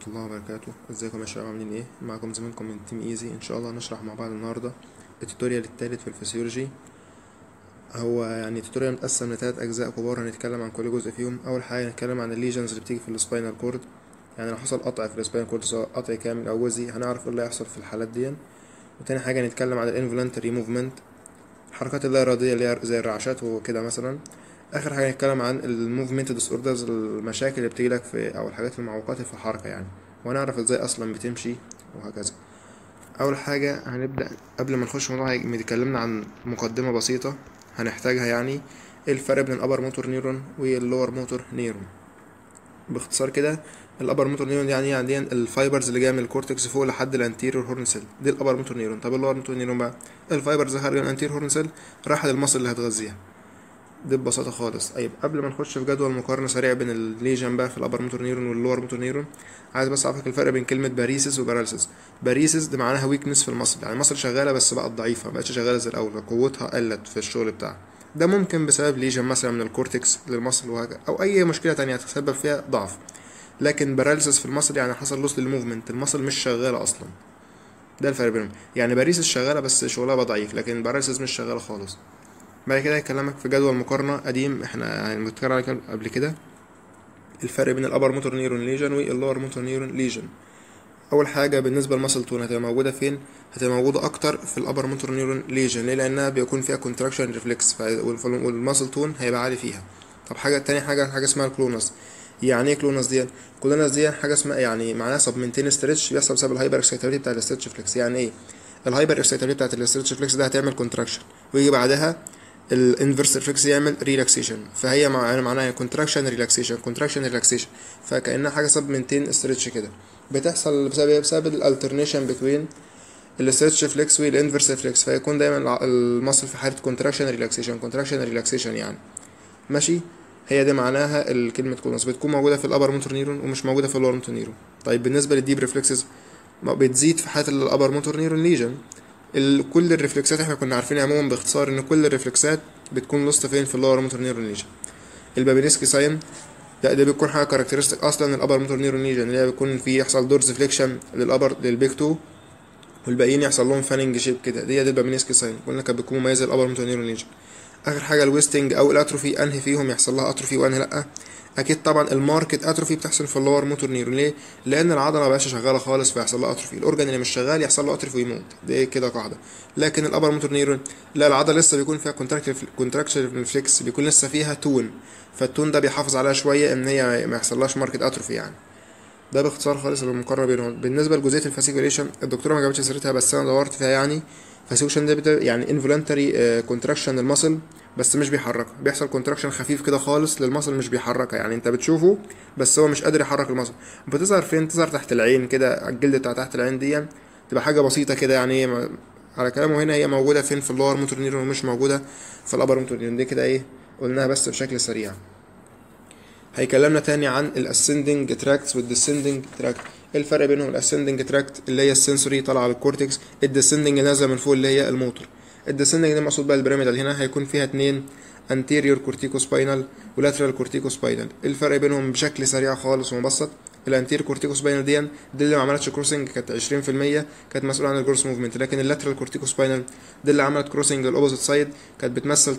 الله وبركاته ازيكم يا شباب عاملين ايه معكم زميلكم من تيم ايزي ان شاء الله هنشرح مع بعض النهارده التوتوريال الثالث في الفسيولوجي هو يعني توتوريال متقسم لثلاث اجزاء كبار هنتكلم عن كل جزء فيهم اول حاجه هنتكلم عن الليجنز اللي بتيجي في السباينال كورد يعني لو حصل قطع في السباينال كورد سواء قطع كامل او جزئي هنعرف ايه اللي هيحصل في الحالات دي وتاني حاجه هنتكلم عن الانفولنتري موفمنت الحركات اللا اراديه اللي هي زي الرعشات وكده مثلا اخر حاجه هنتكلم عن الموفمنت ديس اوردرز المشاكل اللي بتجيلك في او الحاجات المعوقات في الحركه يعني وهنعرف ازاي اصلا بتمشي وهكذا اول حاجه هنبدا قبل ما نخش في الموضوع اتكلمنا عن مقدمه بسيطه هنحتاجها يعني ايه الفرق بين الابر موتور نيرون واللور موتور نيرون باختصار كده الابر موتور نيرون يعني يعني الفايبرز اللي جايه من الكورتكس فوق لحد الانتيريور هورن سيل دي الابر موتور نيرون طب اللور موتور نيرون بقى الفايبرز خارجه من الانتيريور هورن سيل رايحه للمصل اللي هتغذيها دي ببساطة خالص طيب قبل ما نخش في جدول مقارنة سريع بين الليجن بقى في الأبر موتور نيرون واللور موتور نيرون عايز بس أعرفك الفرق بين كلمة باريسيس وباراليسيس باريسيس دي معناها ويكنس في المصل يعني المصل شغالة بس بقت ضعيفة مبقتش شغالة زي الأول قوتها قلت في الشغل بتاعها ده ممكن بسبب ليجن مثلا من الكورتكس للمصل وهكذا أو أي مشكلة تانية تسبب فيها ضعف لكن باراليسيس في المصل يعني حصل لوس للموفمنت المصل مش شغالة أصلا ده الفرق بينهم يعني باريسيس شغالة بس شغلها بقى ضعيف لكن باراليسيس مش شغالة خالص بعد كده هكلمك في جدول مقارنة قديم احنا يعني بنتكلم عليه قبل كده الفرق بين الابر موتور نيرون ليجن واللور موتور نيرون ليجن اول حاجه بالنسبه للمسل تون هتبقى موجوده فين هتبقى موجوده اكتر في الابر موتور نيرون ليجن ليه لانها بيكون فيها كونتراكشن ريفلكس والمسل تون هيبقى عالي فيها طب حاجه تاني حاجه حاجه اسمها الكلونس يعني ايه كلونس دي كلونس دي حاجه اسمها يعني معناها سبمنتين ستريتش بيحصل بسبب الهايبر اكسيتابيلتي بتاع الاستريتش فليكس يعني ايه الهايبر اكسيتابيلتي بتاعت الاستريتش فليكس ده هتعمل كونتراكشن ويجي بعدها الانفرس ريفلكس يعمل ريلاكسيشن فهي مع معناها كونتراكشن ريلاكسيشن كونتراكشن ريلاكسيشن فكانها حاجه سب منتين استريتش كده بتحصل بسبب بسبب الالترنيشن بين الاستريتش فليكس والانفرس فليكس فيكون دايما المصل في حاله كونتراكشن ريلاكسيشن كونتراكشن ريلاكسيشن يعني ماشي هي دي معناها الكلمه كولونس بتكون موجوده في الابر موتور نيرون ومش موجوده في اللور موتور نيرون طيب بالنسبه للديب ريفلكسز بتزيد في حاله الابر موتور نيرون ليجن كل الريفلكسات احنا كنا عارفين عموما باختصار ان كل الريفلكسات بتكون لوست فين في اللور موتور نيرون ليجن البابينسكي ساين لا ده بيكون حاجه كاركترستيك اصلا الابر موتور نيرون ليجن اللي هي بيكون في يحصل دورز فليكشن للابر للبيك 2 والباقيين يحصل لهم فاننج شيب كده دي دي البابينسكي ساين قلنا كانت بتكون مميزه الابر موتور نيرون ليجن اخر حاجه الويستنج او الاتروفي انهي فيهم يحصل لها اتروفي وانهي لا اكيد طبعا الماركت اتروفي بتحصل في اللور موتور نيرون ليه لان العضله مبقاش شغاله خالص فيحصل لها اتروفي الاورجن اللي مش شغال يحصل له اتروفي ويموت دي كده قاعده لكن الابر موتور نيرون لا العضله لسه بيكون فيها كونتراكشن ريفلكس بيكون لسه فيها تون فالتون ده بيحافظ عليها شويه ان هي ما يحصلهاش ماركت اتروفي يعني ده باختصار خالص المقارنه بينهم بالنسبه لجزئيه الفاسيكوليشن الدكتوره ما جابتش سيرتها بس انا دورت فيها يعني فاسيكوليشن ده يعني انفولنتري كونتراكشن المسل بس مش بيحركها بيحصل كونتراكشن خفيف كده خالص للمصل مش بيحركها يعني انت بتشوفه بس هو مش قادر يحرك المصل بتظهر فين تظهر تحت العين كده الجلد بتاع تحت العين دي تبقى حاجه بسيطه كده يعني على كلامه هنا هي موجوده فين في اللور موتور نيرون ومش موجوده في الابر موتور نيرون دي كده ايه قلناها بس بشكل سريع هيكلمنا تاني عن الاسندنج تراكتس والديسندنج تراكت ايه الفرق بينهم الاسندنج تراكت اللي هي السنسوري طالعه على الكورتكس الديسندنج نازله من فوق اللي هي الموتور الديسندنج ده مقصود بقى البيراميدال هنا هيكون فيها اتنين anterior corticospinal ولاترال corticospinal الفرق بينهم بشكل سريع خالص ومبسط الانتير كورتيكوسباينال دي دي اللي ما عملتش كروسنج كانت 20% كانت مسؤوله عن الجروس موفمنت لكن اللاترال كورتيكوسباينال دي اللي عملت كروسنج الاوبوزيت سايد كانت بتمثل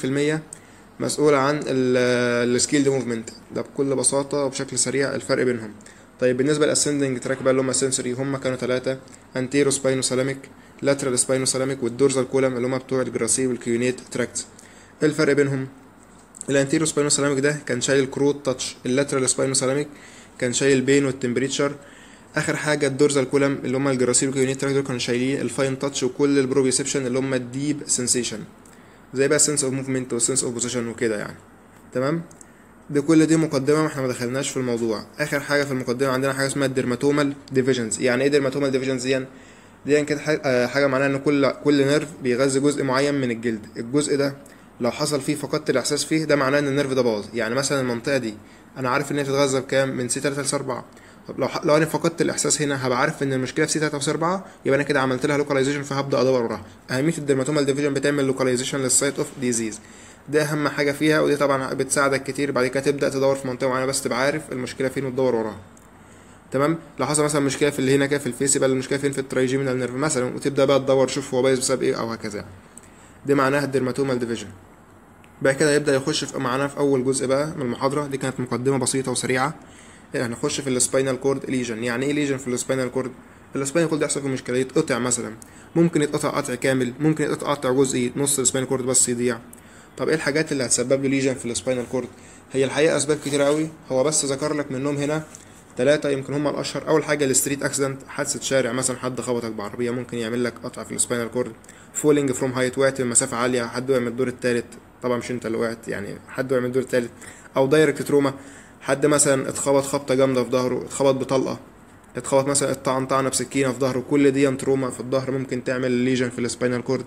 80% مسؤوله عن السكيلد موفمنت ده بكل بساطه وبشكل سريع الفرق بينهم طيب بالنسبه للاسندنج تراك بقى اللي هم السنسوري هم كانوا ثلاثه انتيرو سباينو سلاميك لاترال سباينو سلاميك والدورزال كولم اللي هم بتوع الجراسي والكيونيت تراكت ايه الفرق بينهم الانتيرو سباينو سلاميك ده كان شايل كروت تاتش اللاترال سباينو سلاميك كان شايل البين والتمبريتشر اخر حاجه الدورزال كولم اللي هم الجراسيل والكيونيت تراكت دول كانوا شايلين الفاين تاتش وكل البروبيوسبشن اللي هم الديب سنسيشن زي بقى سنس اوف موفمنت والسنس اوف بوزيشن وكده يعني تمام دي كل دي مقدمه ما احنا ما دخلناش في الموضوع اخر حاجه في المقدمه عندنا حاجه اسمها الديرماتومال ديفيجنز يعني ايه ديرماتومال ديفيجنز دي دي كده حاجه معناها ان كل كل نيرف بيغذي جزء معين من الجلد الجزء ده لو حصل فيه فقدت الاحساس فيه ده معناه ان النيرف ده باظ يعني مثلا المنطقه دي انا عارف ان هي بتتغذى بكام من سي 3 ل 4 طب لو لو انا فقدت الاحساس هنا هبقى عارف ان المشكله في سي 3 وسي 4 يبقى انا كده عملت لها لوكاليزيشن فهبدا ادور وراها اهميه الديرماتومال ديفيجن بتعمل لوكاليزيشن للسايت اوف ديزيز ده اهم حاجه فيها ودي طبعا بتساعدك كتير بعد كده تبدا تدور في منطقه معينه بس تبقى عارف المشكله فين وتدور وراها تمام لو حصل مثلا مشكله في اللي هنا كده في الفيس يبقى المشكله فين في الترايجيمينال نيرف مثلا وتبدا بقى تدور تشوف هو بايظ بسبب ايه او هكذا دي معناها الديرماتومال ديفيجن بعد كده يبدا يخش في معانا في اول جزء بقى من المحاضره دي كانت مقدمه بسيطه وسريعه هنخش في السباينال كورد ليجن يعني ايه ليجن في السباينال كورد السباينال كورد يحصل فيه مشكله يتقطع مثلا ممكن يتقطع قطع كامل ممكن يتقطع قطع جزئي نص السباينال كورد بس يضيع طب ايه الحاجات اللي هتسبب له ليجن في السباينال كورد هي الحقيقه اسباب كتير قوي هو بس ذكر لك منهم هنا ثلاثة يمكن هم الأشهر أول حاجة الستريت أكسيدنت حادثة شارع مثلا حد خبطك بعربية ممكن يعمل لك قطع في السباينال كورد فولينج فروم هايت وقعت من مسافة عالية حد وقع من الدور التالت طبعا مش أنت اللي وقعت يعني حد وقع من الدور التالت أو دايركت تروما حد مثلا اتخبط خبطة جامدة في ظهره اتخبط بطلقة اتخبط مثلا اتطعن طعنة بسكينة في ظهره كل دي تروما في الظهر ممكن تعمل ليجن في السباينال كورد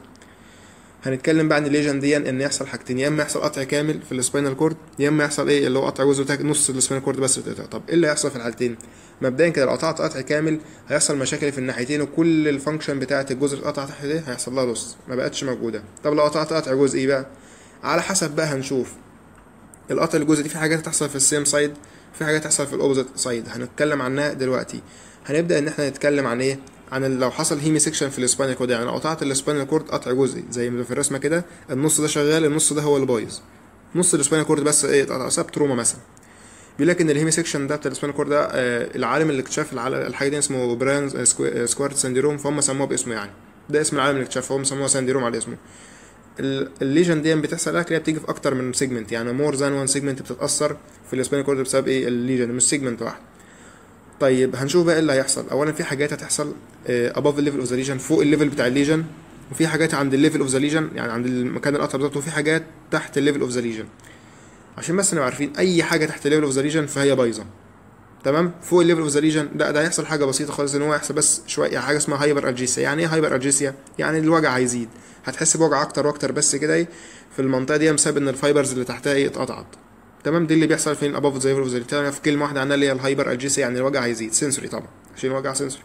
هنتكلم بقى عن الليجن دي ان يحصل حاجتين يا اما يحصل قطع كامل في السباينال كورد يا اما يحصل ايه اللي هو قطع جزء نص السباينال كورد بس بتقطع طب ايه اللي هيحصل في الحالتين مبدئيا كده لو قطعت قطع كامل هيحصل مشاكل في الناحيتين وكل الفانكشن بتاعه الجزء اللي اتقطع تحت ده هيحصل لها لص ما بقتش موجوده طب لو قطعت قطع جزئي بقى على حسب بقى هنشوف القطع الجزء دي في حاجات هتحصل في السيم سايد في حاجات هتحصل في الاوبوزيت سايد هنتكلم عنها دلوقتي هنبدا ان احنا نتكلم عن ايه عن لو حصل هيمي سيكشن في السباينال كورد يعني لو قطعت السباينال كورد قطع جزئي زي ما في الرسمه كده النص ده شغال النص ده هو اللي بايظ نص السباينال كورد بس ايه اتقطع ساب تروما مثلا بيقول لك ان الهيمي سيكشن ده بتاع السباينال كورد ده آه العالم اللي اكتشف الحاجه دي اسمه برانز سكوارت ساندروم فهم سموها باسمه يعني ده اسم العالم اللي اكتشفه هم سموها ساندروم على اسمه الليجن دي بتحصل لك بتيجي في اكتر من سيجمنت يعني مور ذان وان سيجمنت بتتاثر في السباينال كورد بسبب ايه الليجن مش سيجمنت واحد طيب هنشوف بقى ايه اللي هيحصل اولا في حاجات هتحصل اباف الليفل اوف ذا ليجن فوق الليفل بتاع الليجن وفي حاجات عند الليفل اوف ذا ليجن يعني عند المكان القطع بالظبط وفي حاجات تحت الليفل اوف ذا ليجن عشان بس نبقى عارفين اي حاجه تحت الليفل اوف ذا ليجن فهي بايظه تمام فوق الليفل اوف ذا ليجن لا ده هيحصل حاجه بسيطه خالص ان هو يحصل بس شويه يعني حاجه اسمها هايبر الجيسيا يعني ايه هايبر الجيسيا يعني الوجع هيزيد هتحس بوجع اكتر واكتر بس كده ايه في المنطقه دي بسبب ان الفايبرز اللي تحتها ايه اتقطعت تمام دي اللي بيحصل فين اباف ذا ليفل اوف ذا في كلمه واحده عنها اللي هي الهايبر الجيسيا يعني الوجع هيزيد سنسوري طبعا عشان الوجع سنسوري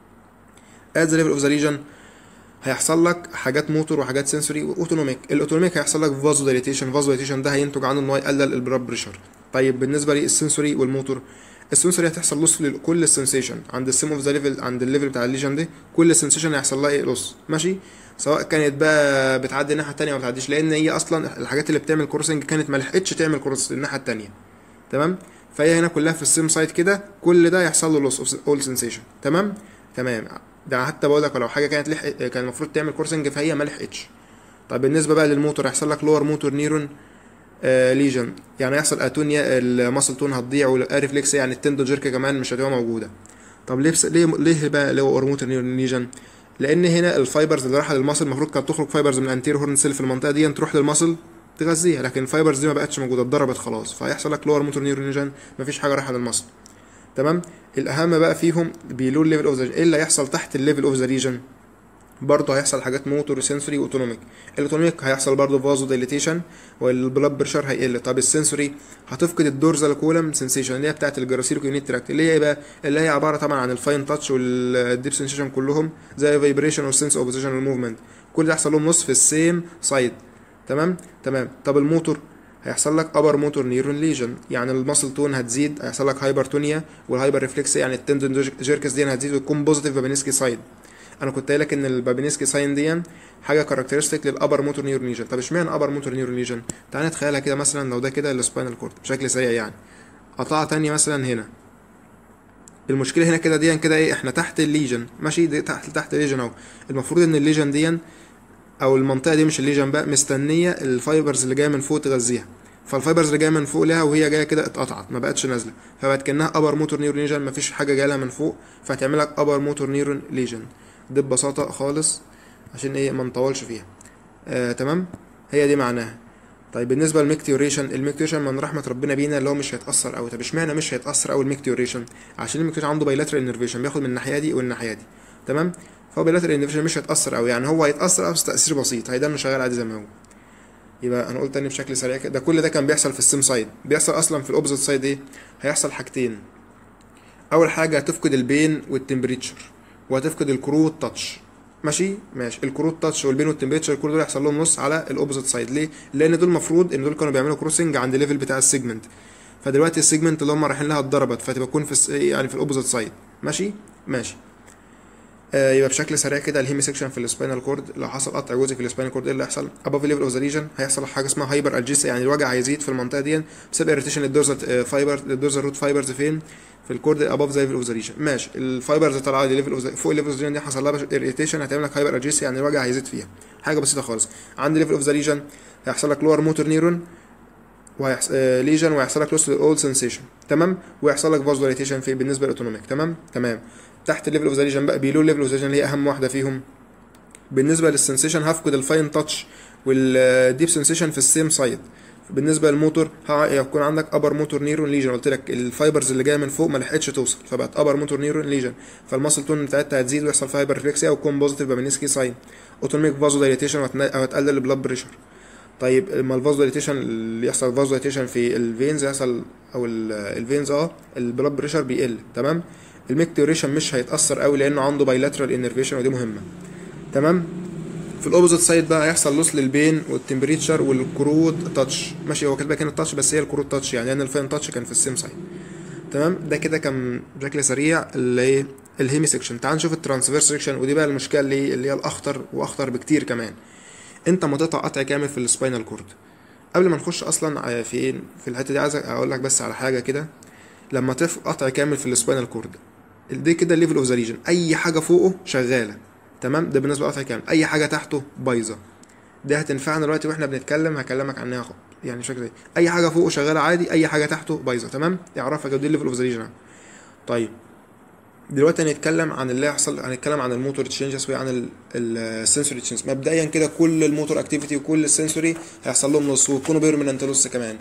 ات ذا ليفل اوف ذا ليجن هيحصل لك حاجات موتور وحاجات سنسوري واوتونوميك الاوتونوميك هيحصل لك فازو دايليتيشن فازو دايليتيشن ده هينتج عنه ان هو يقلل البلاد بريشر طيب بالنسبه للسنسوري والموتور السنسوري هتحصل لص لكل السنسيشن عند السيم اوف ذا ليفل عند الليفل بتاع الليجن دي كل السنسيشن هيحصل لها ايه لص ماشي سواء كانت بقى بتعدي الناحيه التانية او ما بتعديش لان هي اصلا الحاجات اللي بتعمل كروسنج كانت ما لحقتش تعمل كروس الناحيه التانية تمام فهي هنا كلها في السيم سايت كده كل ده يحصل له لوس اوف اول سنسيشن تمام تمام ده حتى بقول لك لو حاجه كانت لحق كان المفروض تعمل كورسنج فهي ما لحقتش طب بالنسبه بقى للموتور هيحصل لك لور موتور نيرون آه ليجن يعني هيحصل اتونيا الماسل تون هتضيع والاريفلكس يعني التندو جيرك كمان مش هتبقى موجوده طب ليه ليه ليه بقى اللي هو موتور نيرون ليجن لان هنا الفايبرز اللي رايحه للماسل المفروض كانت تخرج فايبرز من الانتير هورن سيل في المنطقه دي تروح للماسل تغذيها لكن الفايبرز دي ما بقتش موجوده اتضربت خلاص فهيحصل لك لور موتور نيرون ليجن مفيش حاجه رايحه للماسل تمام الاهم بقى فيهم بيلو ليفل اوف ذا ايه اللي هيحصل تحت الليفل اوف ذا ريجن برضه هيحصل حاجات موتور سنسوري واوتونوميك الاوتونوميك هيحصل برضه فازو دايليتيشن والبلاد بريشر هيقل طب السنسوري هتفقد الدورزال كولم سنسيشن اللي هي بتاعه الجراسيلو يونيت تراكت اللي هي بقى اللي هي عباره طبعا عن الفاين تاتش والديب سنسيشن كلهم زي فايبريشن والسنس اوف بوزيشن والموفمنت كل ده هيحصل لهم نص في السيم سايد تمام تمام طب الموتور هيحصل لك ابر موتور نيرون ليجن يعني الماسل تون هتزيد هيحصل لك هايبرتونيا والهايبر ريفلكس يعني التندون جيركس دي هتزيد وتكون بوزيتيف بابينسكي سايد انا كنت قايل لك ان البابينسكي ساين دي حاجه كاركترستيك للابر موتور نيرون ليجن طب اشمعنى ابر موتور نيرون ليجن تعال نتخيلها كده مثلا لو ده كده السباينال كورد بشكل سريع يعني قطعه تانية مثلا هنا المشكله هنا كده دي كده ايه احنا تحت الليجن ماشي دي تحت تحت الليجن اهو المفروض ان الليجن دي او المنطقه دي مش الليجن بقى مستنيه الفايبرز اللي جايه من فوق تغذيها فالفايبرز اللي جايه من فوق لها وهي جايه كده اتقطعت ما بقتش نازله فبقت كانها ابر موتور نيورون ليجن ما فيش حاجه جايه لها من فوق فهتعمل لك ابر موتور نيورون ليجن دي ببساطه خالص عشان ايه ما نطولش فيها آه تمام هي دي معناها طيب بالنسبه للميكتيوريشن الميكتيوريشن من رحمه ربنا بينا اللي هو مش هيتاثر قوي طب اشمعنى مش هيتاثر قوي الميكتيوريشن عشان الميكتيوريشن عنده بايلاترال انرفيشن بياخد من الناحيه دي والناحيه دي تمام فهو بايلاترال انرفيشن مش هيتاثر قوي يعني هو هيتاثر بس تاثير بسيط هيضل شغال عادي زي ما هو يبقى انا قلت تاني بشكل سريع كده ده كل ده كان بيحصل في السيم سايد بيحصل اصلا في الاوبزيت سايد ايه هيحصل حاجتين اول حاجه هتفقد البين والتمبريتشر وهتفقد الكرو والتاتش ماشي ماشي الكرو التاتش والبين والتمبريتشر كل دول يحصل لهم نص على الاوبزيت سايد ليه لان دول المفروض ان دول كانوا بيعملوا كروسنج عند الليفل بتاع السيجمنت فدلوقتي السيجمنت اللي هم رايحين لها اتضربت فتبقى تكون في الس... يعني في الاوبزيت سايد ماشي ماشي آه يبقى بشكل سريع كده الهيمي سيكشن في السباينال كورد لو حصل قطع جزء في السباينال كورد ايه اللي هيحصل اباف ليفل اوف ذا ريجن هيحصل حاجه اسمها هايبر الجيسيا يعني الوجع هيزيد في المنطقه دي بسبب اريتيشن للدورزال فايبر للدورزال روت فايبرز فين في الكورد اباف ذا ليفل اوف ذا ريجن ماشي الفايبرز طالعه ليفل اوف فوق الليفل اوف ذا ريجن دي حصل لها اريتيشن هتعمل لك هايبر الجيسيا يعني الوجع هيزيد فيها حاجه بسيطه خالص عند ليفل اوف ذا ريجن هيحصل لك لور موتور نيرون وهيحصل آه ليجن وهيحصل لك لوس للاول سنسيشن تمام ويحصل لك فازوليتيشن في بالنسبه للاوتونوميك تمام تمام تحت الليفل اوف ذا ريجن بقى بيلو ليفل اوف ذا ريجن اللي هي اهم واحده فيهم بالنسبه للسنسيشن هفقد الفاين تاتش والديب سنسيشن في السيم سايد بالنسبه للموتور هيكون عندك ابر موتور نيرون ليجن قلت لك الفايبرز اللي جايه من فوق ما لحقتش توصل فبقت ابر موتور نيرون ليجن فالماسل تون بتاعتها هتزيد ويحصل فيها هايبرفلكسيا وتكون بوزيتيف بامينسكي ساين اوتونوميك فازو دايليتيشن وهتقلل البلاد بريشر طيب لما الفازو دايليتيشن اللي يحصل فازو دايليتيشن في الفينز يحصل او الفينز اه البلاد بريشر بيقل تمام الميكتوريشن مش هيتاثر قوي لانه عنده بايلاترال انرفيشن ودي مهمه تمام في الاوبوزيت سايد بقى هيحصل لوس للبين والتمبريتشر والكرود تاتش ماشي هو كاتبه كان التاتش بس هي الكرود تاتش يعني لان الفاين تاتش كان في السيم سايد تمام ده كده كان بشكل سريع اللي ايه الهيمي سيكشن تعال نشوف الترانسفير سيكشن ودي بقى المشكله اللي اللي هي الاخطر واخطر بكتير كمان انت ما تقطع قطع كامل في السباينال كورد قبل ما نخش اصلا في ايه في الحته دي عايز اقول لك بس على حاجه كده لما تقطع قطع كامل في السباينال كورد دي كده الليفل اوف ذا ريجن اي حاجه فوقه شغاله تمام ده بالنسبه لقطع كامل اي حاجه تحته بايظه ده هتنفعنا دلوقتي واحنا بنتكلم هكلمك عنها خط يعني بشكل زي اي حاجه فوقه شغاله عادي اي حاجه تحته بايظه تمام اعرفها دي الليفل اوف ذا ريجن طيب دلوقتي هنتكلم عن اللي هيحصل هنتكلم عن الموتور تشينجز وعن السنسوري تشينجز مبدئيا كده كل الموتور اكتيفيتي وكل السنسوري هيحصل لهم لص ويكونوا بيرمننت لص كمان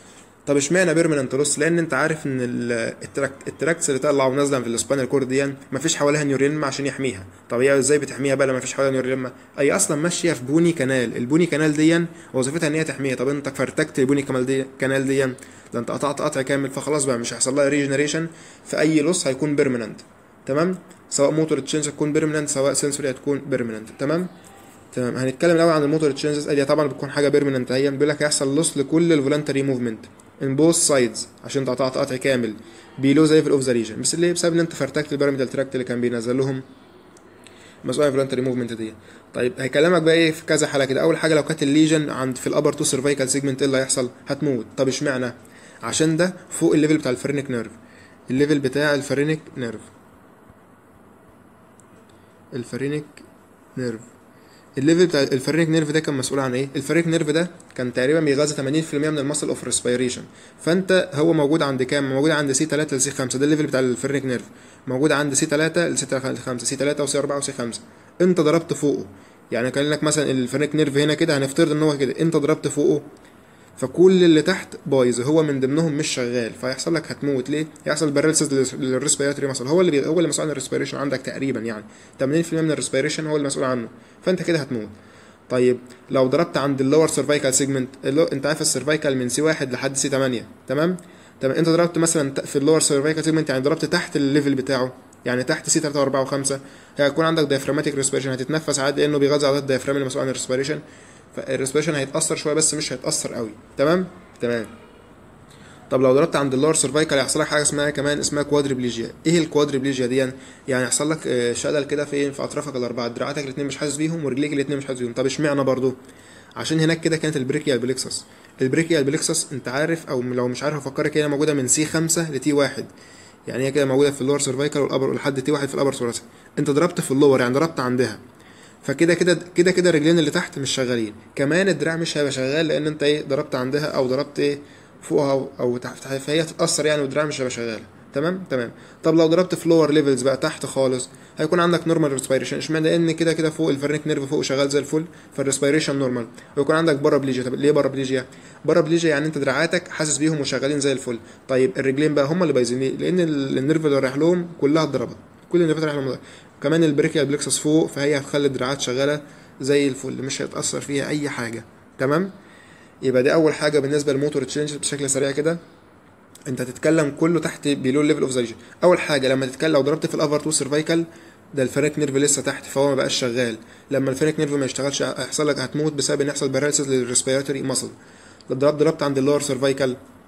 طب اشمعنى بيرمننت لوس لان انت عارف ان التراك التراكتس اللي طالعه ونازله في السباينال كورد دي مفيش حواليها نيوريلما عشان يحميها طب هي ازاي بتحميها بقى لما مفيش حواليها نيوريلما هي اصلا ماشيه في بوني كانال البوني كانال دي وظيفتها ان هي تحميها طب انت فرتكت البوني كانال دي كانال دي ده انت قطعت قطع كامل فخلاص بقى مش هيحصل لها ريجنريشن فاي لوس هيكون بيرمننت تمام سواء موتور تشينج هتكون بيرمننت سواء سنسوري هتكون بيرمننت تمام تمام هنتكلم الاول عن الموتور تشينجز دي طبعا بتكون حاجه بيرمننت هي بيقول لك هيحصل لوس لكل الفولنتري موفمنت in both sides عشان انت قطعت قطع كامل below the level of the region بس ليه بسبب ان انت فرتكت البيراميدال تراكت اللي كان بينزل لهم مسؤول عن الفولنتري موفمنت دي طيب هيكلمك بقى ايه في كذا حاله كده اول حاجه لو كانت الليجن عند في الابر تو سيرفايكال سيجمنت ايه اللي هيحصل هتموت طب اشمعنى عشان ده فوق الليفل بتاع الفرينك نيرف الليفل بتاع الفرينك نيرف الفرينك نيرف الليفل بتاع الفرينك نيرف ده كان مسؤول عن ايه الفرينك نيرف ده كان تقريبا بيغذي 80% من المسل اوف ريسبيريشن فانت هو موجود عند كام موجود عند سي 3 لسي 5 ده الليفل بتاع الفرينك نيرف موجود عند سي 3 لسي 5 سي 3 وسي 4 وسي 5 انت ضربت فوقه يعني كان لك مثلا الفرينك نيرف هنا كده هنفترض ان هو كده انت ضربت فوقه فكل اللي تحت بايظ هو من ضمنهم مش شغال فيحصل لك هتموت ليه يحصل باراليسيس للريسبيراتوري مسل هو اللي بي... هو اللي مسؤول عن الريسبيريشن عندك تقريبا يعني 80% من الريسبيريشن هو المسؤول عنه فانت كده هتموت طيب لو ضربت عند اللور سيرفايكال سيجمنت انت عارف السيرفايكال من سي 1 لحد سي 8 تمام تمام انت ضربت مثلا في اللور سيرفايكال سيجمنت يعني ضربت تحت الليفل بتاعه يعني تحت سي 3 و4 و5 هيكون عندك دايفراماتيك ريسبيريشن هتتنفس عادي لانه بيغذي على الدايفرام المسؤول عن الريسبيريشن فالريسبيريشن هيتاثر شويه بس مش هيتاثر قوي تمام تمام طب لو ضربت عند اللور سيرفايكال هيحصل لك حاجه اسمها كمان اسمها كوادريبليجيا ايه الكوادريبليجيا دي يعني يحصل لك شلل كده فين في اطرافك الاربعه دراعاتك الاثنين مش حاسس بيهم ورجليك الاثنين مش حاسس بيهم طب اشمعنى برضو عشان هناك كده كانت البريكيال بليكسس البريكيال بليكسس انت عارف او لو مش عارف افكرك هي موجوده من سي 5 لتي 1 يعني هي كده موجوده في اللور سيرفايكال والابر لحد تي 1 في الابر ثوراسيك انت ضربت في اللور يعني ضربت عندها فكده كده كده كده الرجلين اللي تحت مش شغالين كمان الدراع مش هيبقى شغال لان انت ايه ضربت عندها او ضربت ايه فوقها او تحت فهي تتاثر يعني والدراع مش هيبقى شغال تمام تمام طب لو ضربت في لور ليفلز بقى تحت خالص هيكون عندك نورمال ريسبيريشن اشمعنى لان كده كده فوق الفرنك نيرف فوق شغال زي الفل فالريسبيريشن نورمال ويكون عندك بارابليجيا طب ليه بارابليجيا بارابليجيا يعني انت دراعاتك حاسس بيهم وشغالين زي الفل طيب الرجلين بقى هم اللي بايظين ليه لان النيرف اللي رايح لهم كلها اتضربت كل النيرفات رايح لهم كمان البريكيال بلكسس فوق فهي هتخلي الدراعات شغاله زي الفل مش هيتاثر فيها اي حاجه تمام يبقى دي اول حاجه بالنسبه للموتور تشينج بشكل سريع كده انت هتتكلم كله تحت بيلو ليفل اوف ذا اول حاجه لما تتكلم لو ضربت في الافر تو سيرفايكال ده الفريك نيرف لسه تحت فهو ما بقاش شغال لما الفريك نيرف ما يشتغلش هيحصل لك هتموت بسبب ان يحصل باراليسيس للريسبيراتوري ماسل لو ضربت ضربت عند اللور سيرفايكال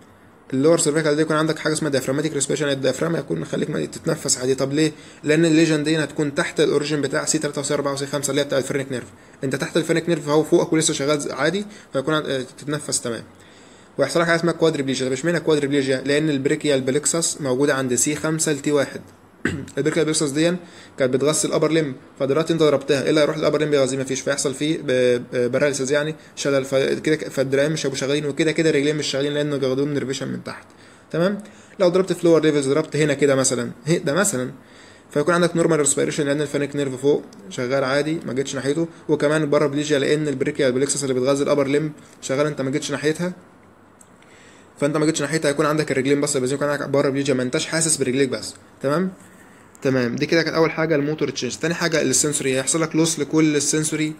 اللور سيرفيكال دي يكون عندك حاجه اسمها ديافراماتيك ريسبيشن الديافرام هيكون مخليك ما تتنفس عادي طب ليه لان الليجن دي هتكون تحت الاوريجن بتاع سي 3 وسي 4 وسي 5 اللي هي بتاع الفرنك نيرف انت تحت الفرنك نيرف فهو فوقك ولسه شغال عادي فيكون عند- تتنفس تمام ويحصل لك حاجه اسمها كوادريبليجيا طب اشمعنى كوادريبليجيا لان البريكيال بلكسس موجوده عند سي 5 لتي 1 البريكيال بلكسس دي كانت بتغذي الابر ليم فدلوقتي انت ضربتها ايه اللي هيروح الابر ليم بيغذيه مفيش فيحصل فيه باراليسيس يعني شلل فكده فالدراعين مش هيبقوا شغالين وكده كده الرجلين مش شغالين لانه بياخدوهم نرفيشن من تحت تمام لو ضربت في لور ليفلز ضربت هنا كده مثلا هي- ده مثلا فيكون عندك نورمال ريسبيريشن لان الفانيك نيرف فوق شغال عادي ما جيتش ناحيته وكمان بره بليجيا لان البريكيال بلكسس اللي بتغذي الابر ليم شغال انت ما جيتش ناحيتها فانت ما جيتش ناحيتها هيكون عندك الرجلين بس بس يكون عندك بره بليجيا ما انتش حاسس برجليك بس تمام تمام دي كده كانت اول حاجه الموتور تشينج تاني حاجه السنسوري هيحصل لك لوس لكل السنسوري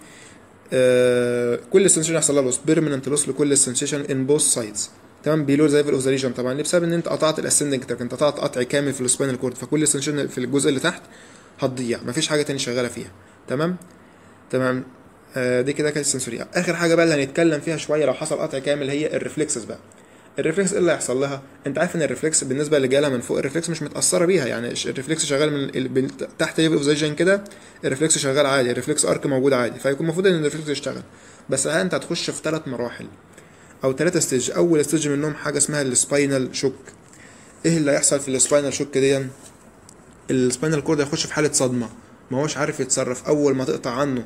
آه كل السنسوري هيحصل لها لوس بيرمننت لوس لكل السنسيشن ان بوث سايدز تمام بيلو زي في الاوزريشن طبعا ليه بسبب ان انت قطعت الاسندنج تراك انت قطعت قطع كامل في السباينال كورد فكل السنسيشن في الجزء اللي تحت هتضيع مفيش حاجه تاني شغاله فيها تمام تمام آه دي كده كانت السنسوري اخر حاجه بقى اللي هنتكلم فيها شويه لو حصل قطع كامل هي الريفلكسز بقى الريفلكس ايه اللي هيحصل لها انت عارف ان الريفلكس بالنسبه اللي جالها من فوق الريفلكس مش متاثره بيها يعني الش- الريفلكس شغال من ال... بال- تحت ليفل اوف فيجن كده الريفلكس شغال عادي الريفلكس ارك موجود عادي فيكون المفروض ان الريفلكس يشتغل بس الحقيقة انت هتخش في ثلاث مراحل او ثلاثة ستيج اول ستيج منهم حاجه اسمها السباينال شوك ايه اللي هيحصل في السباينال شوك دي السباينال كورد هيخش في حاله صدمه ما هوش عارف يتصرف اول ما تقطع عنه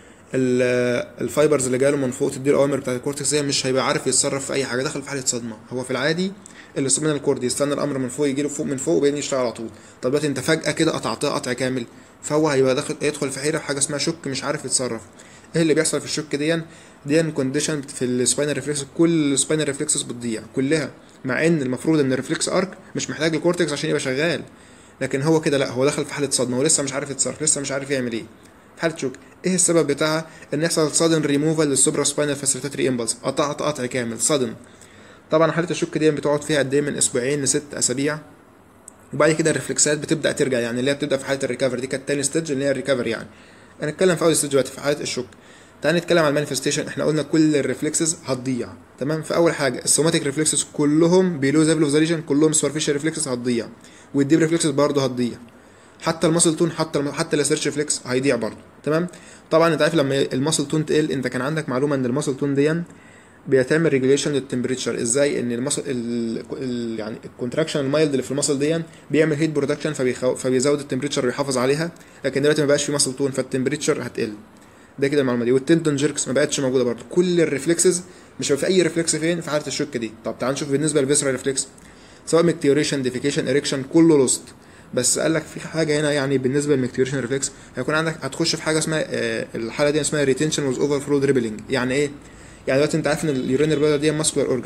ال- الفايبرز اللي جاله من فوق تدي الاوامر بتاعت الكورتكس دي مش هيبقى عارف يتصرف في اي حاجه داخل في حاله صدمه هو في العادي السباينال كورد يستنى الامر من فوق يجي له فوق من فوق وبعدين يشتغل على طول طب دلوقتي انت فجاه كده قطعتها قطع كامل فهو هيبقى داخل يدخل في حيره حاجه اسمها شوك مش عارف يتصرف ايه اللي بيحصل في الشوك دي دي كونديشن في السباينال ريفلكس كل السباينال ريفلكسز بتضيع كلها مع ان المفروض ان الريفلكس ارك مش محتاج الكورتكس عشان يبقى شغال لكن هو كده لا هو دخل في حاله صدمه ولسه مش عارف يتصرف لسه مش عارف يعمل ايه في حاله شوك ايه السبب بتاعها ان يحصل صادن ريموفال للسوبرا سباينال فاسيليتاتري امبلس قطعت قطع كامل صدم طبعا حاله الشوك دي بتقعد فيها قد ايه من اسبوعين لست اسابيع وبعد كده الريفلكسات بتبدا ترجع يعني اللي هي بتبدا في حاله الريكفري دي كانت تاني ستيج اللي هي الريكفري يعني هنتكلم في اول ستيج دلوقتي في حاله الشوك تعال نتكلم عن المانيفستيشن احنا قلنا كل الريفلكسز هتضيع تمام في اول حاجه السوماتيك ريفلكسز كلهم بيلو ليفل اوف فاليشن كلهم سوبرفيشال ريفلكسز هتضيع والديب ريفلكسز برضه هتضيع حتى الماسل تون حتى الم... حتى السيرش ريفلكس هيضيع برضه تمام طبعا انت عارف لما الماسل تون تقل انت كان عندك معلومه ان الماسل تون دي بيتعمل ريجوليشن للتمبريتشر ازاي ان الماسل ال... ال... يعني الكونتراكشن المايلد اللي في الماسل دي بيعمل هيت برودكشن فبيخو... فبيزود التمبريتشر ويحافظ عليها لكن دلوقتي ما بقاش في ماسل تون فالتمبريتشر هتقل ده كده المعلومه دي والتندون جيركس ما بقتش موجوده برضه كل الريفلكسز مش هيبقى في اي ريفلكس فين في حاله الشوك دي طب تعال نشوف بالنسبه للفيسرال ريفلكس سواء ميكتيوريشن ديفيكيشن اريكشن كله لوست بس قال لك في حاجه هنا يعني بالنسبه للميكتيوريشن ريفلكس هيكون عندك هتخش في حاجه اسمها آه الحاله دي اسمها ريتنشن ويز اوفر فلو دريبلينج يعني ايه يعني دلوقتي انت عارف ان اليورينال بلادر دي ماسكولار اورجان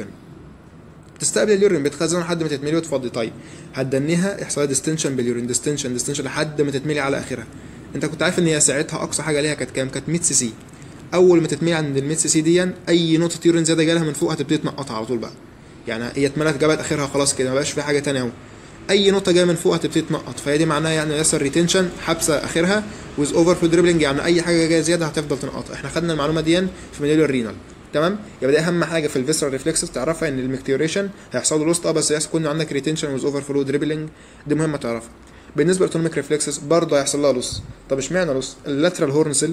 بتستقبل اليورين بتخزنه لحد ما تتملي وتفضي طيب هتدنيها يحصل لها ديستنشن باليورين ديستنشن ديستنشن لحد ما تتملي على اخرها انت كنت عارف ان هي ساعتها اقصى حاجه ليها كانت كام كانت 100 سي سي اول ما تتملي عند ال 100 سي سي دي اي نقطه يورين زياده جالها من فوق هتبتدي تنقطها على طول بقى يعني هي اتملت جابت اخرها خلاص كده ما بقاش في حاجه تانية اهو اي نقطه جايه من فوق هتبتدي تنقط فهي دي معناها يعني يحصل ريتنشن حبسه اخرها ويز اوفر فلو دريبلينج يعني اي حاجه جايه زياده هتفضل تنقط احنا خدنا المعلومه دي في ميداليو الرينال تمام يبقى دي اهم حاجه في الفيسرال ريفلكسز تعرفها ان الميكتيوريشن هيحصل له لوست اه بس يكون عندك ريتنشن ويز اوفر فلو دريبلينج دي مهمه تعرفها بالنسبه للاوتونوميك ريفلكسز برضه هيحصل لها لوس طب اشمعنى لوس اللاترال هورن سيل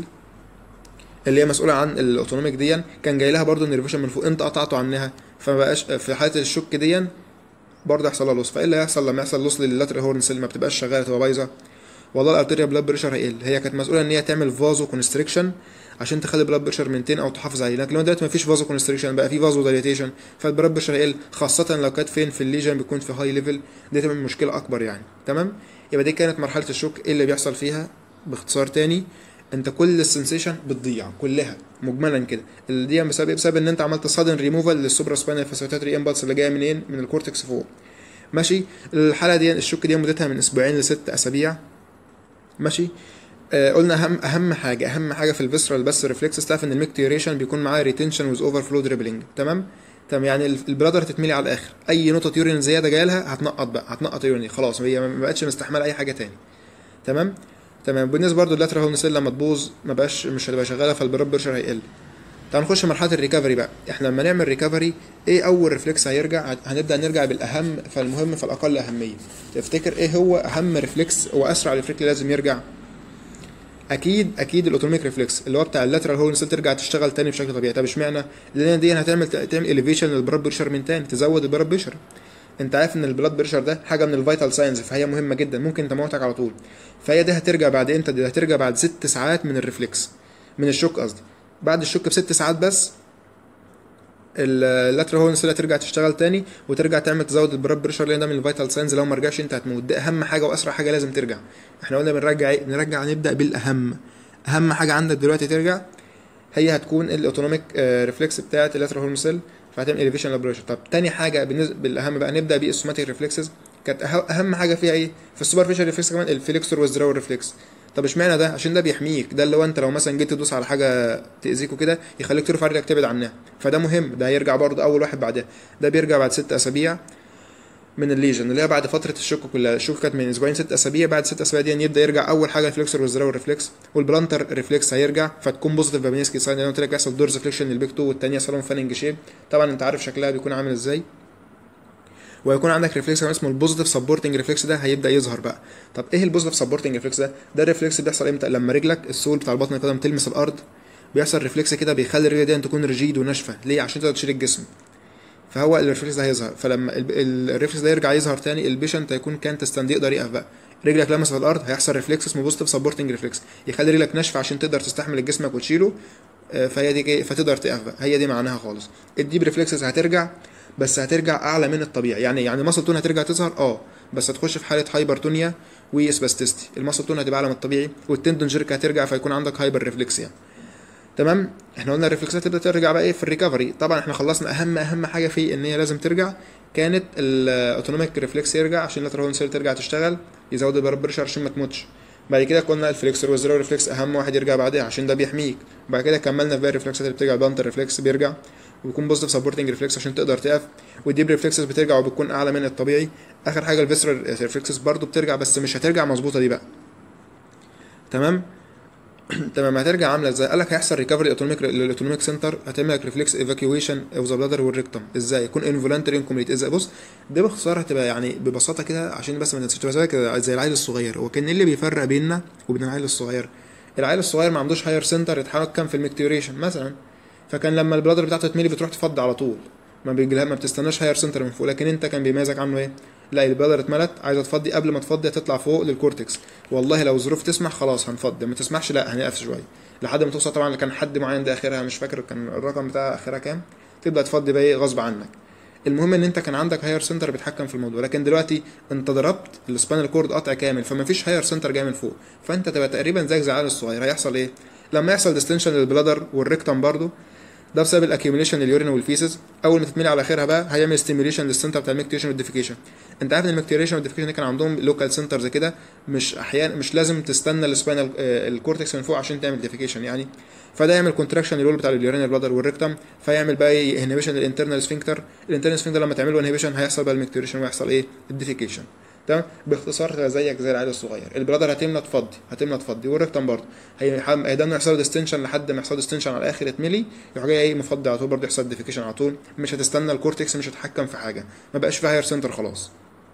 اللي هي مسؤوله عن الاوتونوميك دي كان جاي لها برضه نيرفيشن من فوق انت قطعته عنها فما بقاش في حاله الشك دي برضه هيحصل لها لوس فايه اللي هيحصل لما يحصل لوس لللاترال هورن سيل ما بتبقاش شغاله تبقى بايظه والله الارتيريا بلاد بريشر هيقل هي كانت مسؤوله ان هي تعمل فازو كونستريكشن عشان تخلي البلاد بريشر منتين او تحافظ عليه لكن لو دلوقتي مفيش فازو كونستريكشن بقى في فازو دايليتيشن فالبلاد بريشر هيقل خاصه لو كانت فين في الليجن بيكون في هاي ليفل دي تبقى مشكله اكبر يعني تمام يبقى دي كانت مرحله الشوك ايه اللي بيحصل فيها باختصار تاني انت كل السنسيشن بتضيع كلها مجملا كده دي بسبب بسبب ان انت عملت صادن ريموفال للسوبرا سباينال فاسيتاتري امبلس اللي جايه منين من الكورتكس فوق ماشي الحاله دي الشوك دي مدتها من اسبوعين لست اسابيع ماشي آه قلنا اهم اهم حاجه اهم حاجه في الفيسرال بس ريفلكس تعرف ان الميكتيوريشن بيكون معاه ريتنشن ويز اوفر فلو دريبلينج تمام تمام يعني البلادر تتملي على الاخر اي نقطه يورين زياده جايه لها هتنقط بقى هتنقط يورين خلاص هي ما بقتش مستحمله اي حاجه تاني تمام تمام بالنسبه برضه اللاترال هورن سيل لما تبوظ ما بقاش مش هتبقى شغاله فالبلاد بريشر هيقل تعال نخش مرحله الريكفري بقى احنا لما نعمل ريكفري ايه اول ريفلكس هيرجع هنبدا نرجع بالاهم فالمهم فالاقل اهميه تفتكر ايه هو اهم ريفلكس هو اسرع ريفلكس لازم يرجع اكيد اكيد الاوتوميك ريفلكس اللي هو بتاع اللاترال هورن سيل ترجع تشتغل تاني بشكل طبيعي طب اشمعنى لان دي هتعمل تعمل اليفيشن للبلاد بريشر من تاني تزود البلاد بريشر انت عارف ان البلاد بريشر ده حاجه من الفيتال ساينز فهي مهمه جدا ممكن تموتك على طول فهي دي هترجع بعد امتى دي هترجع بعد ست ساعات من الريفلكس من الشوك قصدي بعد الشوك بست ساعات بس اللاترال هورن سيل هترجع تشتغل تاني وترجع تعمل تزود البلاد بريشر لان ده من الفيتال ساينز لو ما رجعش انت هتموت ده اهم حاجه واسرع حاجه لازم ترجع احنا قلنا بنرجع ايه نرجع نبدا بالاهم اهم حاجه عندك دلوقتي ترجع هي هتكون الاوتونوميك ريفلكس بتاعت اللاترال هورن سيل فهتعمل اليفيشن للبريشر طب تاني حاجه بالنسبه بالاهم بقى نبدا بالسوماتيك ريفلكسز كانت اهم حاجه فيها ايه في السوبر فيشال ريفلكس كمان الفليكسور والزراور ريفلكس طب اشمعنى ده عشان ده بيحميك ده اللي هو انت لو مثلا جيت تدوس على حاجه تاذيك وكده يخليك ترفع رجلك تبعد عنها فده مهم ده هيرجع برضه اول واحد بعدها ده بيرجع بعد ست اسابيع من الليجن اللي هي بعد فتره الشك كلها الشك كانت من اسبوعين ست اسابيع بعد ست اسابيع دي يبدا يرجع اول حاجه الفليكسور والزراور ريفلكس والبلانتر ريفلكس هيرجع فتكون بوزيتيف بابينسكي ساين انا قلت لك يحصل دورز فليكشن للبيك 2 والثانيه سالون فاننج شيب طبعا انت عارف شكلها بيكون عامل ازاي وهيكون عندك ريفلكس كمان اسمه البوزيتيف سبورتنج ريفلكس ده هيبدا يظهر بقى طب ايه البوزيتيف سبورتنج ريفلكس ده ده الريفلكس بيحصل امتى لما رجلك السول بتاع البطن القدم تلمس الارض بيحصل ريفلكس كده بيخلي الرجل دي تكون ريجيد وناشفه ليه عشان تقدر تشيل الجسم فهو الريفلكس ده هيظهر فلما الريفلكس ده يرجع يظهر تاني البيشنت هيكون كان تستند يقدر يقف بقى رجلك لمست الارض هيحصل ريفلكس اسمه بوزيتيف سبورتنج ريفلكس يخلي رجلك ناشفه عشان تقدر تستحمل جسمك وتشيله فهي دي فتقدر تقف بقى هي دي معناها خالص الديب ريفلكسز هترجع بس هترجع اعلى من الطبيعي يعني يعني ماسل تون هترجع تظهر اه بس هتخش في حاله هايبرتونيا وسباستيستي الماسل تون هتبقى اعلى من الطبيعي والتندون جيرك هترجع فيكون عندك هايبر ريفلكسيا تمام احنا قلنا الريفلكسات تبدا ترجع بقى ايه في الريكفري طبعا احنا خلصنا اهم اهم حاجه فيه ان هي لازم ترجع كانت الاوتونوميك ريفلكس يرجع عشان اللاترال سيل ترجع تشتغل يزود البلد بريشر عشان ما تموتش بعد كده قلنا الفليكسور والزيرو ريفلكس اهم واحد يرجع بعدها عشان ده بيحميك بعد كده كملنا في الريفلكسات اللي بترجع البانتر ريفلكس بيرجع ويكون بوزيتيف سبورتنج ريفلكس عشان تقدر تقف والديب ريفلكسز بترجع وبتكون اعلى من الطبيعي اخر حاجه الفيسرال ريفلكسز برضو بترجع بس مش هترجع مظبوطه دي بقى تمام تمام هترجع عامله ازاي قال لك هيحصل ريكفري اوتونوميك للاوتونوميك سنتر هتعمل لك ريفلكس ايفاكيويشن اوف ذا بلادر والريكتم ازاي يكون انفولانتري انكمبليت ازاي بص ده باختصار هتبقى يعني ببساطه كده عشان بس ما ننساش تبقى زي العيل الصغير هو كان اللي بيفرق بيننا وبين العيل الصغير العيل الصغير ما عندوش هاير سنتر يتحكم في الميكتيوريشن مثلا فكان لما البلادر بتاعته تميلي بتروح تفضي على طول ما بيجي ما بتستناش هاير سنتر من فوق لكن انت كان بيميزك عنه ايه لا البلادر اتملت عايزه تفضي قبل ما تفضي هتطلع فوق للكورتكس والله لو الظروف تسمح خلاص هنفضي ما تسمحش لا هنقف شويه لحد ما توصل طبعا كان حد معين ده اخرها مش فاكر كان الرقم بتاع اخرها كام تبدا تفضي بقى ايه غصب عنك المهم ان انت كان عندك هاير سنتر بيتحكم في الموضوع لكن دلوقتي انت ضربت السبانال كورد قطع كامل فما فيش هاير سنتر جاي من فوق فانت تبقى تقريبا زيك زي العيال الصغير هيحصل ايه لما يحصل ديستنشن للبلادر والريكتم برضو ده بسبب الاكيوميليشن اليورين والفيسز اول ما تتملي على اخرها بقى هيعمل ستيميوليشن للسنتر بتاع الميكتيشن والديفيكيشن انت عارف ان الميكتيشن والديفيكيشن كان عندهم لوكال سنترز كده مش احيانا مش لازم تستنى السباينال الكورتكس من فوق عشان تعمل ديفيكيشن يعني فده يعمل كونتراكشن للول بتاع اليورين بلادر والريكتم فيعمل بقى انهبيشن للانترنال سفنكتر الانترنال سفنكتر لما تعمل له انهبيشن هيحصل بقى الميكتيشن ويحصل ايه الديفيكيشن تمام باختصار تبقى زيك زي العيل الصغير البلادر هتملى تفضي هتملى تفضي والريكتم برضه هيدانه يحصل ديستنشن لحد ما يحصل ديستنشن على الاخر اتملي يروح جاي ايه مفضي على طول برضه يحصل ديفيكيشن على طول مش هتستنى الكورتكس مش هتتحكم في حاجه ما بقاش فيها هاير سنتر خلاص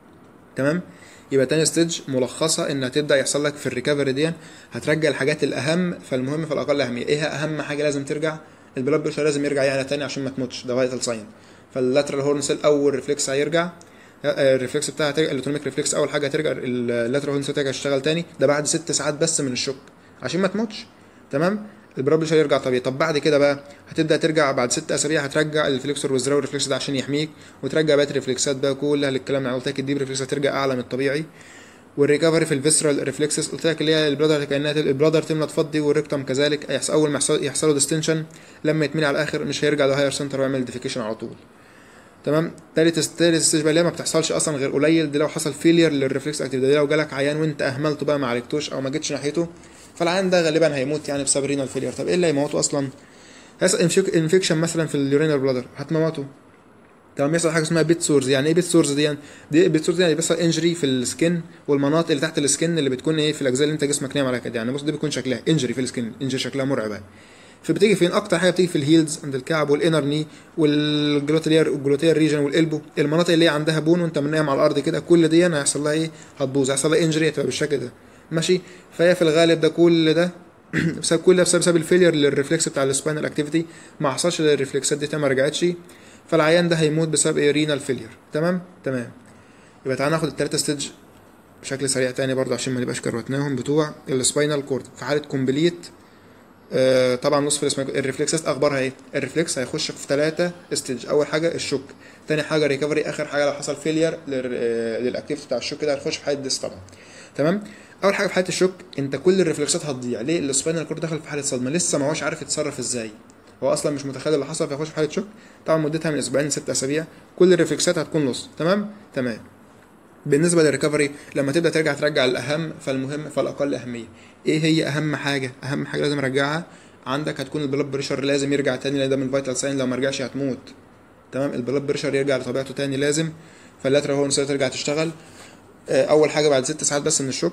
تمام يبقى تاني ستيج ملخصه ان هتبدا يحصل لك في الريكفري دي هترجع الحاجات الاهم فالمهم فالاقل اهميه ايه اهم حاجه لازم ترجع البلاد بريشر لازم يرجع يعني تاني عشان ما تموتش ده فايتال ساين فاللاترال هورن سيل اول ريفلكس هيرجع الريفلكس بتاعها هترجع الاوتونوميك ريفلكس اول حاجه هترجع اللاترال هورن سيل ترجع تشتغل تاني ده بعد ست ساعات بس من الشوك عشان ما تموتش تمام البلاد بريشر يرجع طبيعي طب بعد كده بقى هتبدا ترجع بعد ست اسابيع هترجع الفليكسور والزراور ريفلكس ده عشان يحميك وترجع بقى الريفلكسات بقى كلها الكلام اللي قلت لك الديب ريفلكس هترجع اعلى من الطبيعي والريكفري في الفيسرال ريفلكسز قلت لك اللي هي البلادر كانها البلادر تملى تفضي والريكتم كذلك اول ما يحصل يحصلوا ديستنشن لما يتملي على الاخر مش هيرجع لهاير سنتر ويعمل ديفيكيشن على طول تمام تالت تالت ستيج بقى ما بتحصلش اصلا غير قليل دي لو حصل فيلير للريفلكس اكتيف ده لو جالك عيان وانت اهملته بقى ما عالجتوش او ما جيتش ناحيته فالعيان ده غالبا هيموت يعني بسبب رينال فيلير طب ايه اللي هيموته اصلا هيحصل انفكشن مثلا في اليورينال بلادر هتموته تمام يحصل حاجه اسمها بيت سورز يعني ايه بيت سورز دي يعني دي بيت سورز يعني بيحصل انجري في السكن والمناطق اللي تحت السكن اللي بتكون ايه في الاجزاء اللي انت جسمك نايم عليها كده يعني بص دي بيكون شكلها انجري في السكن انجري شكلها مرعبه فبتيجي فين اكتر حاجه بتيجي في الهيلز عند الكعب والانر ني والجلوتير والجلوتير ريجن والقلبو المناطق اللي هي عندها بون وانت منام على الارض كده كل دي هيحصل لها ايه هتبوظ هيحصل لها انجري هتبقى بالشكل ده ماشي فهي في الغالب ده كل ده بسبب كل ده بسبب بسبب الفيلير للريفلكس بتاع السباينال اكتيفيتي ما حصلش الريفلكسات دي ما رجعتش فالعيان ده هيموت بسبب ايه رينال فيلير تمام تمام يبقى تعالى ناخد التلاته ستيج بشكل سريع تاني برضه عشان ما نبقاش كروتناهم بتوع السباينال كورد في حاله كومبليت آه طبعا نصف الاسماك الريفلكسات اخبارها ايه الريفلكس هيخش في ثلاثه ستيج اول حاجه الشوك تاني حاجه ريكفري اخر حاجه لو حصل فيلير للاكتيفيتي بتاع الشوك ده هيخش في حاله ديس طبعا تمام اول حاجه في حاله الشوك انت كل الريفلكسات هتضيع ليه السباينال كورد دخل في حاله صدمه لسه ما هوش عارف يتصرف ازاي هو اصلا مش متخيل اللي حصل فيخش في حاله شوك طبعا مدتها من اسبوعين لست اسابيع كل الريفلكسات هتكون لص تمام تمام بالنسبه للريكفري لما تبدا ترجع ترجع الاهم فالمهم فالاقل اهميه ايه هي اهم حاجه اهم حاجه لازم ارجعها عندك هتكون البلاد بريشر لازم يرجع تاني لان ده من الفيتال ساين لو ما رجعش هتموت تمام البلاد بريشر يرجع لطبيعته تاني لازم فاللاترال هورن ترجع تشتغل اول حاجه بعد ست ساعات بس من الشوك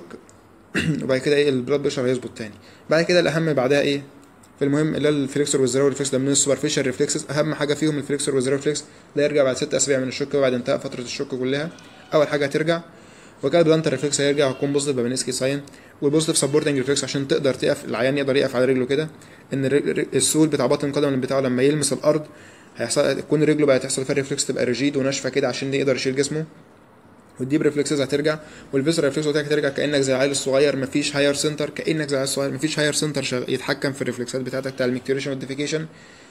وبعد كده ايه البلاد بريشر هيظبط تاني بعد كده الاهم بعدها ايه في المهم اللي هو الفليكسور والزيرو ريفلكس ده من السوبرفيشال ريفلكسز اهم حاجه فيهم الفليكسور والزيرو ريفلكس ده يرجع بعد ست اسابيع من الشوك وبعد انتهاء فتره الشوك كلها اول حاجه هترجع وكده البلانتر ريفلكس هيرجع هيكون بوزيتيف بابينسكي ساين والبوزيتيف سبورتنج ريفلكس عشان تقدر تقف العيان يقدر يقف على رجله كده ان السول بتاع بطن القدم بتاعه لما يلمس الارض هيحصل تكون رجله بقى تحصل فيها ريفلكس تبقى ريجيد وناشفه كده عشان يقدر يشيل جسمه والديب ريفلكسز هترجع والفيسر ريفلكس هترجع كانك زي العيل الصغير مفيش هاير سنتر كانك زي العيل الصغير مفيش هاير سنتر شغ... يتحكم في الريفلكسات بتاعتك بتاع الميكتوريشن والديفيكيشن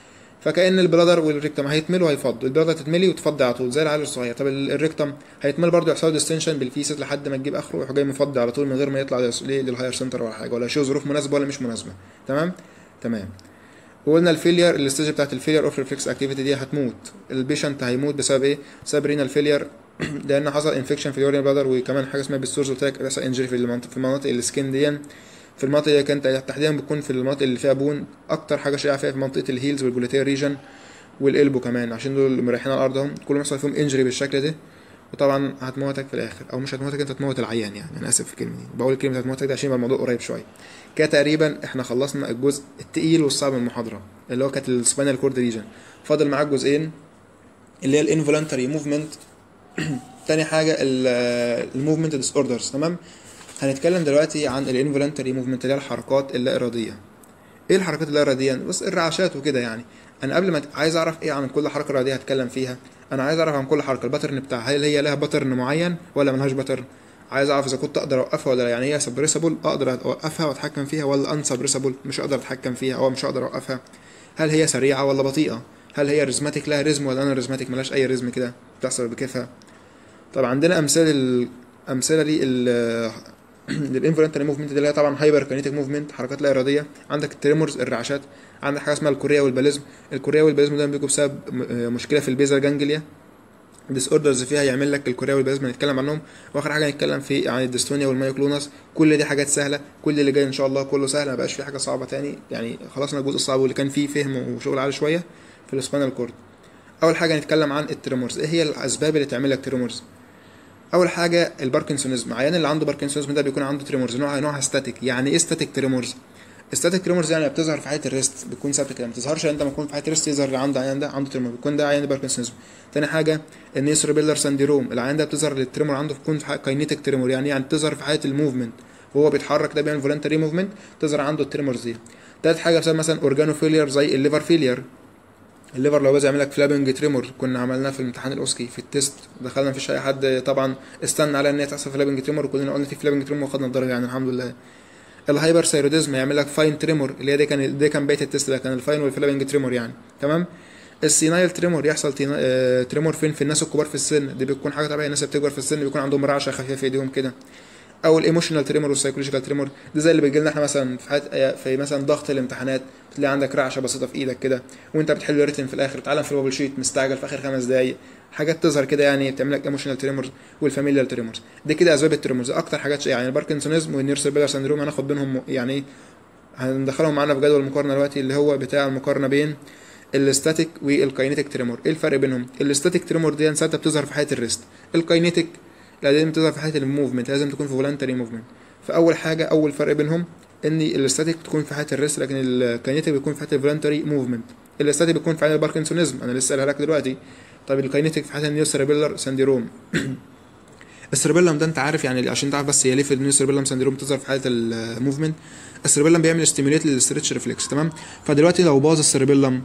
فكان البلادر والريكتم هيتملوا هيفضوا البلادر تتملي وتفضي على طول زي العيل الصغير طب الريكتم هيتمل برضه يحصل ديستنشن بالفيسز لحد ما تجيب اخره ويروح جاي مفضي على طول من غير ما يطلع للهاير سنتر ولا حاجه ولا يشوف ظروف مناسبه ولا مش مناسبه تمام تمام وقلنا الفيلير الستيج بتاعت الفيلير اوف ريفلكس اكتيفيتي دي هتموت البيشنت هيموت بسبب ايه؟ بسبب رينال فيلير لان حصل انفكشن في اليورين بلادر وكمان حاجه اسمها بالسورس قلت لك بيحصل انجري في المناطق في مناطق السكين دي في المناطق اللي كانت تحديدا بتكون في المناطق اللي فيها بون اكتر حاجه شائعه فيها في منطقه الهيلز والجلوتير ريجن والقلبو كمان عشان دول اللي مريحين على ارضهم كلهم يحصل فيهم انجري بالشكل ده وطبعا هتموتك في الاخر او مش هتموتك انت تموت العيان يعني انا اسف في الكلمه دي بقول كلمه هتموتك دي عشان يبقى الموضوع قريب شويه كده تقريبا احنا خلصنا الجزء التقيل والصعب من المحاضره اللي هو كانت السباينال كورد ريجن فاضل معاك جزئين اللي هي الانفولنتري موفمنت تاني حاجه الموفمنت ديس اوردرز تمام هنتكلم دلوقتي عن الانفولنتري موفمنت اللي هي الحركات اللا اراديه ايه الحركات اللا اراديه بس الرعشات وكده يعني انا قبل ما عايز اعرف ايه عن كل حركه رياضيه هتكلم فيها انا عايز اعرف عن كل حركه الباترن بتاعها هل هي لها باترن معين ولا ملهاش باترن عايز اعرف اذا كنت اقدر اوقفها ولا لا يعني هي سبريسبل اقدر اوقفها واتحكم فيها ولا ان سبريسبل مش اقدر اتحكم فيها او مش هقدر اوقفها هل هي سريعه ولا بطيئه هل هي ريزماتيك لها ريزم ولا انا ريزماتيك ملهاش اي ريزم كده بتحصل بكيفها طب عندنا امثله الامثله دي للانفولنتري موفمنت اللي هي طبعا هايبر كينيتيك موفمنت حركات لا اراديه عندك التريمورز الرعشات عندك حاجه اسمها الكوريا والباليزم الكوريا والباليزم ده بيجوا بسبب مشكله في البيزل جانجليا ديس اوردرز فيها يعمل لك الكوريا والباليزم هنتكلم عنهم واخر حاجه هنتكلم في عن الديستونيا والمايوكلونس كل دي حاجات سهله كل اللي جاي ان شاء الله كله سهل ما بقاش في حاجه صعبه تاني يعني خلصنا الجزء الصعب واللي كان فيه فهم وشغل عالي شويه في السباينال كورد اول حاجه هنتكلم عن التريمورز ايه هي الاسباب اللي تعمل لك تريمورز اول حاجه الباركنسونيزم عيان اللي عنده باركنسونيزم ده بيكون عنده تريمورز نوعها نوعها ستاتيك يعني ايه ستاتيك تريمورز ستاتيك تريمورز يعني بتظهر في حاله الريست بتكون ثابته كده ما بتظهرش انت لما تكون في حاله الريست يظهر اللي عنده عيان ده عنده تريمور بيكون ده عيان باركنسونيزم تاني حاجه النيسروبيلر ساندروم العيان ده بتظهر للتريمور عنده بتكون في كاينيتيك تريمور يعني يعني بتظهر في حاله الموفمنت وهو بيتحرك ده بيعمل فولنتري موفمنت تظهر عنده التريمورز دي تالت حاجه بسبب مثلا اورجانو فيلير زي الليفر فيلير الليفر لو باظ يعمل لك فلابنج تريمور كنا عملناه في الامتحان الاوسكي في التيست دخلنا مفيش اي حد طبعا استنى على ان هي تحصل فلابنج تريمور وكلنا قلنا في فلابنج تريمور وخدنا الدرجه يعني الحمد لله الهايبر ثايروديزم يعمل لك فاين تريمور اللي هي دي كان دي كان بيت التيست ده كان الفاين والفلابنج تريمور يعني تمام السينايل تريمور يحصل تينا... آه... تريمور فين في الناس الكبار في السن دي بتكون حاجه طبيعيه الناس اللي بتكبر في السن بيكون عندهم رعشه خفيفه في ايديهم كده او الايموشنال تريمور والسايكولوجيكال تريمور ده زي اللي بيجي لنا احنا مثلا في حاجه في مثلا ضغط الامتحانات تلاقي عندك رعشه بسيطه في ايدك كده وانت بتحل ريتم في الاخر تعلم في البابل شيت مستعجل في اخر خمس دقايق حاجات تظهر كده يعني بتعمل لك ايموشنال تريمورز والفاميليال تريمورز دي كده اسباب التريمورز اكتر حاجات يعني الباركنسونيزم والنيرسبيلر سندروم هناخد بينهم يعني ايه هندخلهم معانا في جدول المقارنه دلوقتي اللي هو بتاع المقارنه بين الاستاتيك والكاينيتيك تريمور ايه الفرق بينهم الاستاتيك تريمور دي ساعتها بتظهر في حاله الريست الكاينيتيك لازم تظهر في حاله الموفمنت لازم تكون في فولنتري موفمنت فاول حاجه اول فرق بينهم ان الاستاتيك بتكون في حاله الريست لكن الكاينيتيك بيكون في حاله الفولنتري موفمنت الاستاتيك بيكون في حاله الباركنسونيزم انا لسه قايلها لك دلوقتي طيب الكاينيتيك في حاله النيو سيربيلر سندروم السيربيلم ده انت عارف يعني عشان تعرف بس هي ليه في النيو سيربيلم سندروم بتظهر في حاله الموفمنت السيربيلم بيعمل ستيميوليت للستريتش ريفلكس تمام فدلوقتي لو باظ السيربيلم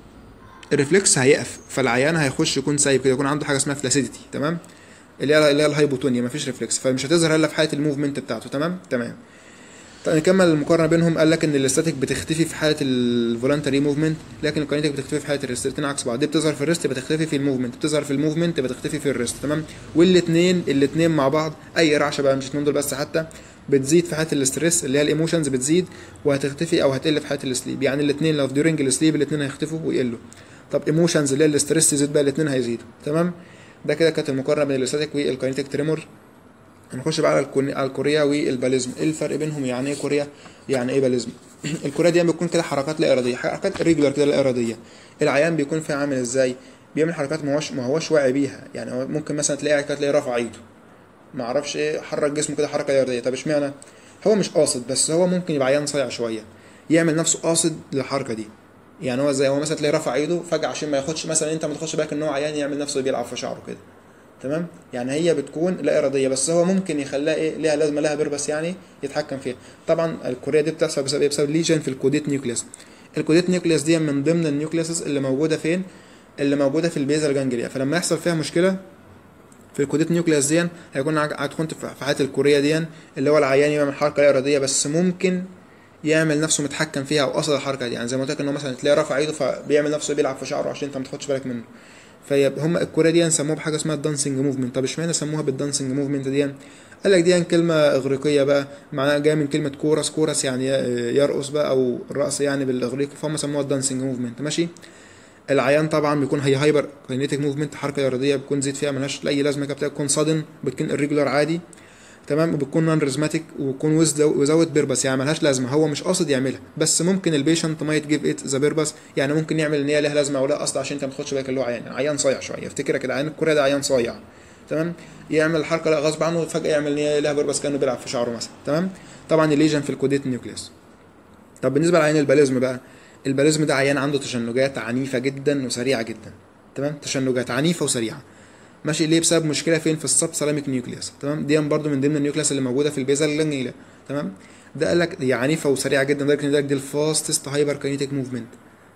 الريفلكس هيقف فالعيان هيخش يكون سايب كده يكون عنده حاجه اسمها فلاسيديتي تمام اللي هي اللي هي الهايبوتونيا مفيش ريفلكس فمش هتظهر الا في حاله الموفمنت بتاعته تمام تمام طيب نكمل المقارنه بينهم قال لك ان الاستاتيك بتختفي في حاله الفولنتري موفمنت لكن الكاينيتيك بتختفي في حاله الريست الاثنين عكس بعض دي بتظهر في الريست بتختفي في الموفمنت بتظهر في الموفمنت بتختفي في الريست تمام والاثنين الاثنين مع بعض اي رعشه بقى مش الاثنين دول بس حتى بتزيد في حاله الاستريس اللي هي الايموشنز بتزيد وهتختفي او هتقل في حاله السليب يعني الاثنين لو في ديورنج السليب الاثنين هيختفوا ويقلوا طب ايموشنز اللي هي الاستريس يزيد بقى الاثنين هيزيدوا تمام ده كده كانت المقارنه بين الاستاتيك والكاينيتيك تريمور هنخش بقى على الكوني... على الكوريا والباليزم ايه الفرق بينهم يعني ايه كوريا يعني ايه باليزم الكوريا دي بتكون كده حركات لا اراديه حركات ريجولار كده لا اراديه العيان بيكون فيها عامل ازاي بيعمل حركات ما هوش ما هوش واعي بيها يعني هو ممكن مثلا تلاقي كده تلاقيه رفع ايده ما اعرفش ايه حرك جسمه كده حركه لا اراديه طب اشمعنى هو مش قاصد بس هو ممكن يبقى عيان صايع شويه يعمل نفسه قاصد للحركه دي يعني هو زي هو مثلا تلاقيه رفع ايده فجاه عشان ما ياخدش مثلا انت ما تاخدش بالك ان هو عيان يعمل نفسه بيلعب في شعره كده تمام يعني هي بتكون لا اراديه بس هو ممكن يخليها ايه ليها لازمه لها بيربس يعني يتحكم فيها طبعا الكوريا دي بتحصل بسبب ايه بسبب ليجن في الكوديت نيوكليس الكوديت نيوكليس دي من ضمن النيوكليسز اللي موجوده فين اللي موجوده في البيزل جانجليا فلما يحصل فيها مشكله في الكوديت نيوكليس دي هيكون هتكون في حاله الكوريا دي اللي هو العيان يعمل حركه لا اراديه بس ممكن يعمل نفسه متحكم فيها او قصد الحركه دي يعني زي ما قلت لك ان هو مثلا تلاقيه رفع ايده فبيعمل نفسه بيلعب في شعره عشان انت ما تاخدش بالك منه فهم الكوريا دي سموها بحاجه اسمها الدانسينج موفمنت طب اشمعنى سموها بالدانسينج موفمنت دي قال لك دي كلمه اغريقيه بقى معناها جايه من كلمه كورس كورس يعني يرقص بقى او الرقص يعني بالاغريقي فهم سموها الدانسينج موفمنت ماشي العيان طبعا بيكون هي هايبر كاينيتيك موفمنت حركه اراديه بتكون زيد فيها ملهاش اي لازمه كده بتكون صادن بتكون الريجولار عادي تمام وبتكون نون ريزماتيك وبتكون وزاوت بيربس يعني ملهاش لازمه هو مش قاصد يعملها بس ممكن البيشنت مايت جيف ات ذا بيربس يعني ممكن يعمل ان هي لها لازمه ولا قصد عشان انت ما تاخدش بالك اللي هو عيان عيان صايع شويه افتكر كده عيان الكوريا ده عيان صايع تمام يعمل الحركه لا غصب عنه فجاه يعمل ان هي لها بيربس كانه بيلعب في شعره مثلا تمام طبعا الليجن في الكوديت نيوكليس طب بالنسبه لعيان الباليزم بقى الباليزم ده عيان عنده تشنجات عنيفه جدا وسريعه جدا تمام تشنجات عنيفه وسريعه ماشي ليه بسبب مشكله فين في السب سلاميك نيوكليوس تمام دي برضو من ضمن النيوكليوس اللي موجوده في البيزل اللنجيله تمام ده قال لك هي عنيفه وسريعه جدا لدرجه ان ده دي الفاستست هايبر كاينيتيك موفمنت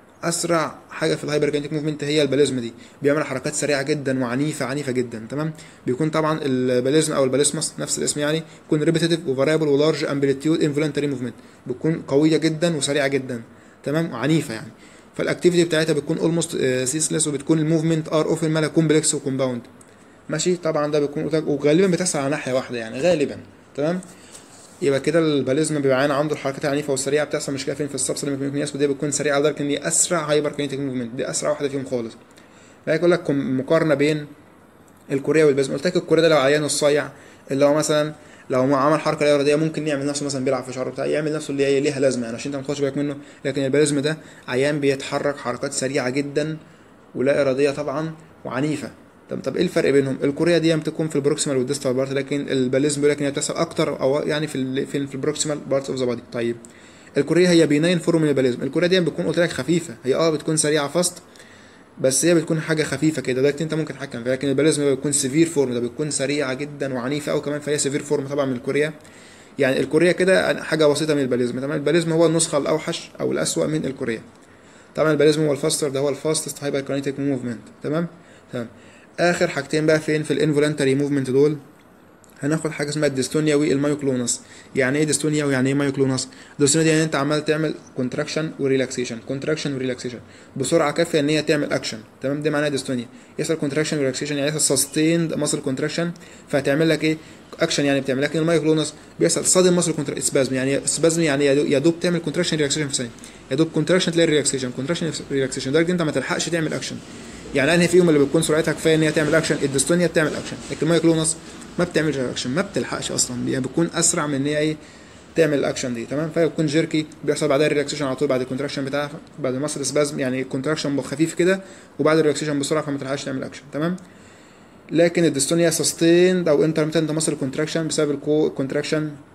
اسرع حاجه في الهايبر كاينيتيك موفمنت هي الباليزم دي بيعمل حركات سريعه جدا وعنيفه عنيفه جدا تمام بيكون طبعا الباليزم او الباليسمس نفس الاسم يعني يكون ريبيتيتيف وفاريبل ولارج امبليتيود انفولنتري موفمنت بتكون قويه جدا وسريعه جدا تمام وعنيفه يعني فالاكتيفيتي بتاعتها بتكون اولموست سيسلس وبتكون الموفمنت ار اوفن مالها كومبلكس وكومباوند ماشي طبعا ده بيكون وغالبا بتحصل على ناحيه واحده يعني غالبا تمام يبقى كده الباليزم بيبقى عين عنده الحركات العنيفه والسريعه بتحصل مشكله فين في السبسلميك نيوكليوس ودي بتكون سريعه لدرجه ان هي اسرع هايبر كينيتيك موفمنت دي اسرع واحده فيهم خالص فيقول لك مقارنه بين الكوريا والباليزم قلت لك الكوريا ده لو عيان الصيع اللي هو مثلا لو ما عمل حركه لا اراديه ممكن يعمل نفسه مثلا بيلعب في شعره بتاع يعمل نفسه اللي هي ليها لازمه يعني عشان انت ما تاخدش بالك منه لكن الباليزم ده عيان بيتحرك حركات سريعه جدا ولا اراديه طبعا وعنيفه طب طب ايه الفرق بينهم؟ الكوريا دي بتكون في البروكسيمال والديستال بارت لكن الباليزم بيقول لك ان هي بتحصل اكتر او يعني في ال في, في البروكسيمال بارت اوف ذا بادي طيب الكوريا هي بينين فورم من الباليزم الكوريا دي بتكون قلت لك خفيفه هي اه بتكون سريعه فاست بس هي بتكون حاجه خفيفه كده لدرجه انت ممكن تتحكم فيها لكن الباليزم بتكون سيفير فورم ده بتكون سريعه جدا وعنيفه قوي كمان فهي سيفير فورم طبعا من الكوريا يعني الكوريا كده حاجه بسيطه من الباليزم تمام الباليزم هو النسخه الاوحش او الاسوأ من الكوريا طبعا الباليزم هو الفاستر ده هو الفاستست هايبر كاينيتيك موفمنت تمام تمام اخر حاجتين بقى فين في الانفولنتري موفمنت دول هناخد حاجه اسمها الديستونيا والمايوكلونس يعني ايه ديستونيا ويعني ايه مايوكلونس الديستونيا دي يعني انت عمال تعمل كونتراكشن وريلاكسيشن كونتراكشن وريلاكسيشن بسرعه كافيه ان هي تعمل اكشن تمام ده معناها ديستونيا يحصل كونتراكشن وريلاكسيشن يعني يحصل سستيند ماسل كونتراكشن فهتعمل لك ايه اكشن يعني بتعمل لكن المايوكلونس بيحصل صادم ماسل سبازم يعني سبازم يعني يا دوب تعمل كونتراكشن ريلاكسيشن في ثانيه يا دوب كونتراكشن تلاقي ريلاكسيشن كونتراكشن ريلاكسيشن لدرجه انت ما تلحقش تعمل اكشن يعني انهي فيهم اللي بتكون سرعتها كفايه ان هي تعمل اكشن الديستونيا بتعمل اكشن لكن المايكلونس ما بتعملش اكشن ما بتلحقش اصلا يعني بتكون اسرع من ان هي ايه تعمل الاكشن دي تمام فبتكون جيركي بيحصل بعدها الريلاكسيشن على طول بعد الكونتراكشن بتاعها بعد المصل سبازم يعني كونتراكشن خفيف كده وبعد الريلاكسيشن بسرعه فما تلحقش تعمل اكشن تمام لكن الديستونيا سستيند او انترميتنت ماسل كونتراكشن بسبب الكو كونتراكشن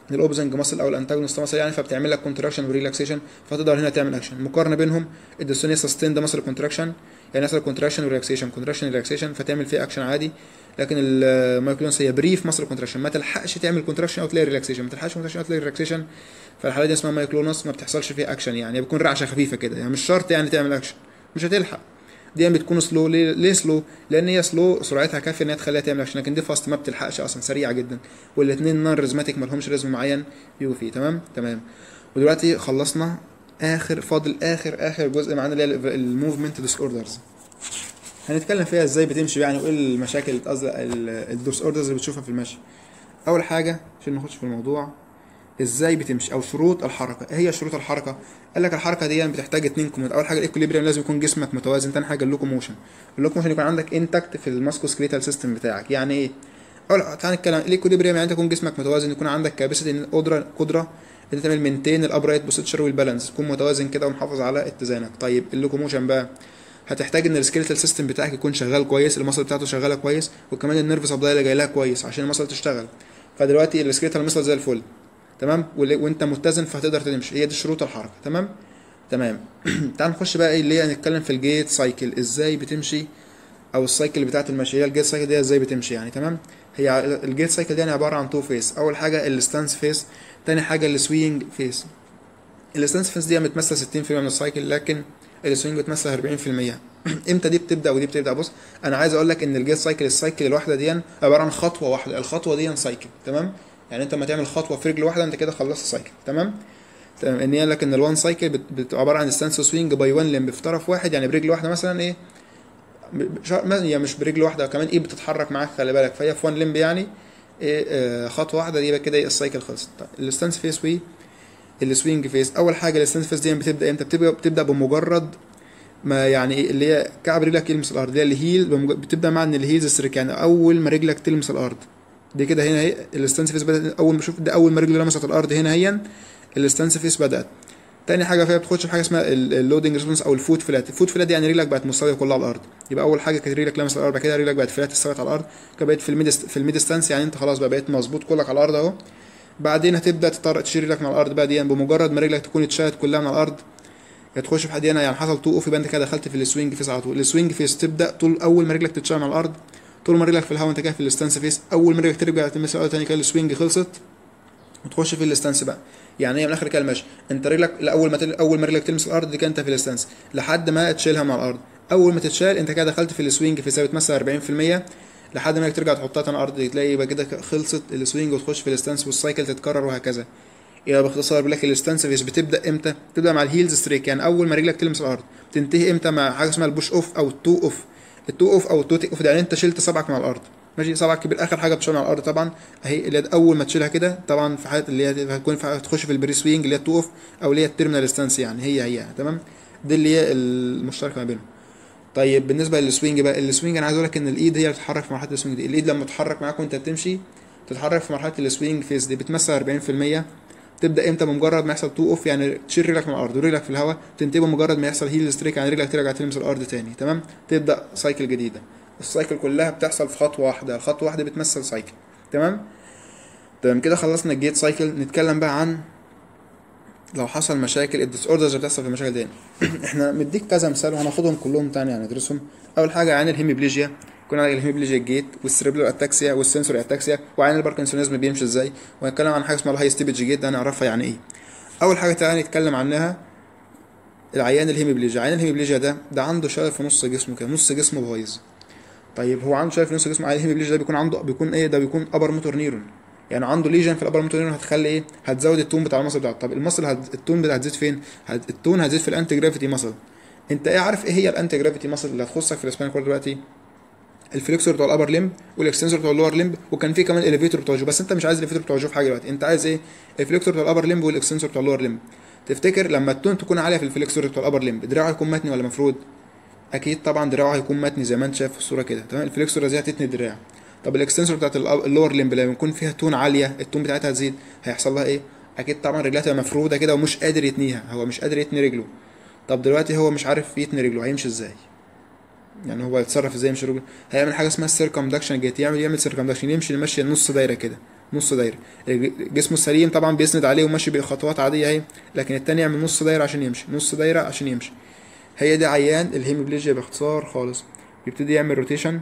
الاوبزنج ماسل او الانتاجونست ماسل يعني فبتعمل لك كونتراكشن وريلاكسيشن فتقدر هنا تعمل اكشن مقارنه بينهم الديستونيا سستين ماسل كونتراكشن يعني يحصل كونتراكشن وريلاكسيشن كونتراكشن ريلاكسيشن فتعمل فيه اكشن عادي لكن المايكلونس هي بريف ماسل كونتراكشن ما تلحقش تعمل كونتراكشن او تلاقي ريلاكسيشن ما تلحقش كونتراكشن او تلاقي ريلاكسيشن فالحاله دي اسمها مايكلونس ما بتحصلش فيها اكشن يعني بتكون رعشه خفيفه كده يعني مش شرط يعني تعمل اكشن مش هتلحق دي بتكون سلو ليه, ليه سلو لان هي سلو سرعتها كافيه ان هي تخليها تعمل اكشن لكن دي فاست ما بتلحقش اصلا سريعه جدا والاثنين نون ريزماتيك ما لهمش ريزم معين بيجوا فيه تمام تمام ودلوقتي خلصنا اخر فاضل اخر اخر جزء معانا اللي هي الموفمنت ديس اوردرز هنتكلم فيها ازاي بتمشي يعني وايه المشاكل قصدي الديس اوردرز اللي بتشوفها في المشي اول حاجه عشان نخش في الموضوع ازاي بتمشي او شروط الحركه ايه هي شروط الحركه قال لك الحركه دي بتحتاج اتنين كومنت اول حاجه الايكوليبريم لازم يكون جسمك متوازن تاني حاجه اللوكوموشن اللوكوموشن يكون عندك انتكت في الماسكوسكليتال سيستم بتاعك يعني ايه اول تعالى نتكلم الايكوليبريم يعني يكون جسمك متوازن يكون عندك كاباسيتي قدره قدره انت تعمل مينتين الابرايت بوستشر والبالانس تكون متوازن كده ومحافظ على اتزانك طيب اللوكوموشن بقى هتحتاج ان السكيلتال سيستم بتاعك يكون شغال كويس المصل بتاعته شغاله كويس وكمان النيرف سبلاي اللي جاي لها كويس عشان المصل تشتغل فدلوقتي السكيلتال مصل زي الفل تمام وانت متزن فهتقدر تمشي هي دي شروط الحركه تمام تمام تعال نخش بقى ايه اللي هي هنتكلم في الجيت سايكل ازاي بتمشي او السايكل بتاعت المشي هي الجيت سايكل دي ازاي بتمشي يعني تمام هي الجيت سايكل دي يعني عباره عن تو فيس اول حاجه الستانس فيس تاني حاجه السوينج فيس الستانس فيس دي بتمثل 60% من السايكل لكن السوينج بتمثل 40% امتى دي بتبدا ودي بتبدا بص انا عايز اقول لك ان الجيت سايكل السايكل الواحده دي عباره عن خطوه واحده الخطوه دي سايكل تمام يعني انت لما تعمل خطوه في رجل واحده انت كده خلصت السايكل تمام تمام ان هي لك ان الوان سايكل بتبقى عباره عن ستانس سوينج باي وان لمب في طرف واحد يعني برجل واحده مثلا ايه هي مش برجل واحده كمان ايه بتتحرك معاك خلي بالك فهي في وان لمب يعني ايه آه خطوه واحده دي كده السايكل خلصت طيب الستانس فيس وي السوينج فيس اول حاجه الستانس فيس دي بتبدا امتى بتبدا بتبدا بمجرد ما يعني ايه اللي هي كعب رجلك يلمس الارض اللي هي الهيل بتبدا مع ان الهيلز ستريك يعني اول ما رجلك تلمس الارض دي كده هنا هي الستانس فيس بدات اول ما اشوف ده اول ما رجلي لمست الارض هنا هي الستانس فيس بدات تاني حاجه فيها بتخش في حاجه اسمها اللودنج ريسبونس او الفوت فلات الفوت فلات يعني رجلك بقت مستويه كلها على الارض يبقى اول حاجه كانت رجلك لمست الارض بعد كده رجلك بقت فلات استوت على الارض كده بقيت في الميد في الميد ستانس يعني انت خلاص بقى بقيت مظبوط كلك على الارض اهو بعدين هتبدا تضطر تشيل رجلك من الارض بقى دي يعني بمجرد ما رجلك تكون اتشالت كلها من الارض تخش في حد هنا يعني حصل تو اوف يبقى انت كده دخلت في السوينج فيس على طول السوينج فيس تبدا طول اول ما رجلك تتشال من الارض طول ما رجلك في الهواء انت كده في الستانس فيس اول ما رجلك ترجع تلمس الارض تاني كده السوينج خلصت وتخش في الستانس بقى يعني هي من اخر كده المشي انت رجلك اول ما تل... اول ما رجلك تلمس الارض دي كده انت في الستانس لحد ما تشيلها من الارض اول ما تتشال انت كده دخلت في السوينج فيس بتمثل 40% لحد ما ترجع تحطها تاني الارض تلاقي يبقى كده خلصت السوينج وتخش في الستانس والسايكل تتكرر وهكذا يبقى باختصار بيقول لك الستانس فيس بتبدا امتى؟ بتبدا مع الهيلز ستريك يعني اول ما رجلك تلمس الارض تنتهي امتى مع حاجه اسمها البوش اوف او التو اوف التو اوف او التو تيك اوف يعني انت شلت صبعك من الارض ماشي صبعك كبير اخر حاجه بتشيلها على الارض طبعا اهي اللي اول ما تشيلها كده طبعا في حاله اللي هي هتكون هتخش في البري سوينج اللي هي التو اوف او اللي هي التيرمينال ستانس يعني هي هي تمام دي اللي هي المشتركه ما بينهم طيب بالنسبه للسوينج بقى السوينج انا عايز اقول لك ان الايد هي اللي بتتحرك في مرحله السوينج دي الايد لما تتحرك معاك وانت بتمشي تتحرك في مرحله السوينج فيس دي بتمثل 40% تبدا امتى بمجرد ما يحصل تو اوف يعني تشيل رجلك من الارض ورجلك في الهواء تنتهي بمجرد ما يحصل هيل ستريك يعني رجلك ترجع تلمس الارض تاني تمام تبدا سايكل جديده السايكل كلها بتحصل في خطوه واحده الخطوه واحده بتمثل سايكل تمام تمام كده خلصنا الجيت سايكل نتكلم بقى عن لو حصل مشاكل الديس اوردرز اللي بتحصل في المشاكل دي احنا مديك كذا مثال وهناخدهم كلهم تاني يعني ندرسهم اول حاجه عين الهيميبليجيا كنا عن الهيميبليجيا الجيت والسريبلر اتاكسيا والسنسوري اتاكسيا وعين الباركنسونيزم بيمشي ازاي وهنتكلم عن حاجه اسمها الهاي ستيبج جيت ده هنعرفها يعني ايه اول حاجه تعالى نتكلم عنها العيان الهيميبليجيا عيان الهيميبليجيا ده ده عنده شلل في نص جسمه كده نص جسمه بايظ طيب هو عنده شلل في نص جسمه عيان الهيميبليجيا ده بيكون عنده بيكون ايه ده بيكون ابر موتور نيرون يعني عنده ليجن في الابر موتور نيرون هتخلي ايه هتزود التون بتاع المصل بتاعته طب المصل هت... التون بتاع هتزيد فين هت... التون هتزيد في الانتي جرافيتي مصل انت ايه عارف ايه هي الانتي جرافيتي مصل اللي هتخصك في الاسبان كورد دلوقتي الفليكسور بتاع الابر ليمب والاكستنسور بتاع اللور ليمب وكان في كمان اليفيتور بتاع بس انت مش عايز اليفيتور بتاع في حاجه دلوقتي انت عايز ايه الفليكسور بتاع الابر ليمب والاكستنسور بتاع اللور ليمب تفتكر لما التون تكون عاليه في الفليكسور بتاع الابر ليمب دراعه يكون متني ولا مفرود اكيد طبعا دراعه هيكون متني زي ما انت شايف في الصوره كده تمام الفليكسور دي هتتني الدراع طب الاكستنسور بتاعت اللور ليمب لما يكون فيها تون عاليه التون بتاعتها هتزيد هيحصل لها ايه اكيد طبعا رجلها تبقى مفروده كده ومش قادر يتنيها هو مش قادر يتني رجله طب دلوقتي هو مش عارف يتني رجله هيمشي ازاي يعني هو يتصرف ازاي يمشي رجله هيعمل حاجه اسمها السيركمدكشن جيت يعمل يعمل سيركمدكشن يمشي يمشي نص دايره كده نص دايره جسمه السليم طبعا بيسند عليه وماشي بخطوات عاديه اهي لكن التاني يعمل نص دايره عشان يمشي نص دايره عشان يمشي هي دي عيان الهيموبليجيا باختصار خالص بيبتدي يعمل روتيشن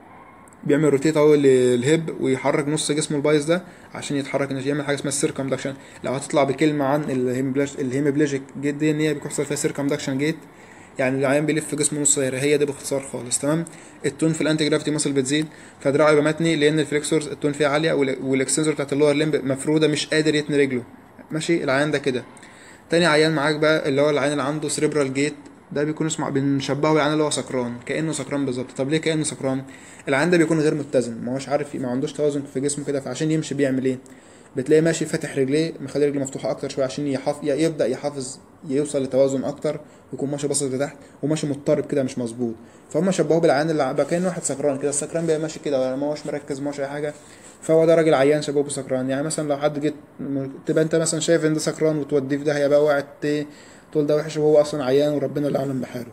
بيعمل روتيت اهو للهيب ويحرك نص جسمه البايظ ده عشان يتحرك انه يعمل حاجه اسمها السيركمدكشن لو هتطلع بكلمه عن الهيموبليجيك جيت دي ان هي بيحصل فيها سيركمدكشن جيت يعني العيان بيلف في جسمه نص دايره هي دي باختصار خالص تمام التون في الانتي جرافيتي ماسل بتزيد فدراعه يبقى متني لان الفليكسورز التون فيها عاليه والاكستنسور بتاعت اللور ليمب مفروده مش قادر يتني رجله ماشي العيان ده كده تاني عيان معاك بقى اللي هو العيان اللي عنده سريبرال جيت ده بيكون اسمه بنشبهه بالعيان اللي هو سكران كانه سكران بالظبط طب ليه كانه سكران العيان ده بيكون غير متزن ما هوش عارف ما عندوش توازن في جسمه كده فعشان يمشي بيعمل ايه بتلاقيه ماشي فاتح رجليه مخلي رجله مفتوحه اكتر شويه عشان يحف... يبدا يحافظ يوصل لتوازن اكتر ويكون ماشي باصص لتحت وماشي مضطرب كده مش مظبوط فهم شبهوه بالعيان اللي بقى كانه واحد سكران كده السكران بيبقى ماشي كده ما هوش مركز ما هوش اي حاجه فهو ده راجل عيان شبهه بسكران يعني مثلا لو حد جيت تبقى انت مثلا شايف ان ده سكران وتوديه في داهيه بقى وقعد تقول ده وحش وهو اصلا عيان وربنا اللي اعلم بحاله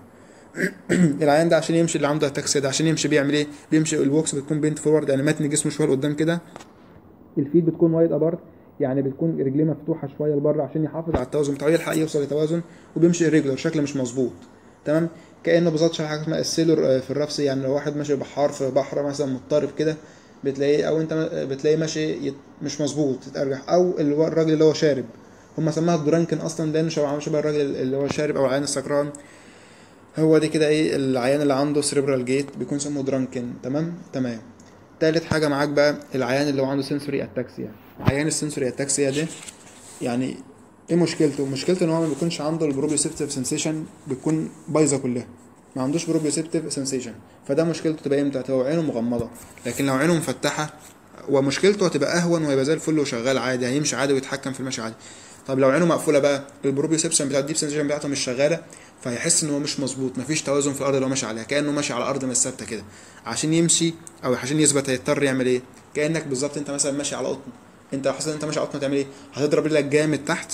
العيان ده عشان يمشي اللي عنده اتاكسيا ده عشان يمشي بيعمل ايه بيمشي البوكس بتكون بنت فورورد يعني متن جسمه شويه لقدام كده الفيد بتكون وايد ابارت يعني بتكون رجليه مفتوحه شويه لبره عشان يحافظ على التوازن بتاعه يلحق يوصل لتوازن وبيمشي ريجولر شكل مش مظبوط تمام كانه بالظبط شبه حاجه اسمها السيلور في الرفس يعني لو واحد ماشي بحار في بحر مثلا مضطرب كده بتلاقيه او انت بتلاقيه ماشي مش مظبوط يتارجح او الراجل اللي هو شارب هم سماها درانكن اصلا لانه شبه شبه الراجل اللي هو شارب او العيان السكران هو دي كده ايه العيان اللي عنده سريبرال جيت بيكون اسمه درانكن تمام تمام تالت حاجة معاك بقى العيان اللي هو عنده سنسوري اتاكسيا عيان السنسوري اتاكسيا ده يعني ايه مشكلته مشكلته ان هو ما بيكونش عنده البروبيوسيبتيف سنسيشن بتكون بايظه كلها ما عندوش بروبيوسيبتيف سنسيشن فده مشكلته تبقى امتى هو عينه مغمضه لكن لو عينه مفتحه ومشكلته هتبقى اهون وهيبقى زي الفل وشغال عادي هيمشي عادي ويتحكم في المشي عادي طب لو عينه مقفوله بقى البروبيوسيبشن بتاع الديب سنسيشن بتاعته مش شغاله فهيحس ان هو مش مظبوط مفيش توازن في الارض اللي هو ماشي عليها كانه ماشي على ارض مش ثابته كده عشان يمشي او عشان يثبت هيضطر يعمل ايه كانك بالظبط انت مثلا ماشي على قطن انت لو حاسس ان انت ماشي على قطن هتعمل ايه هتضرب رجلك جامد تحت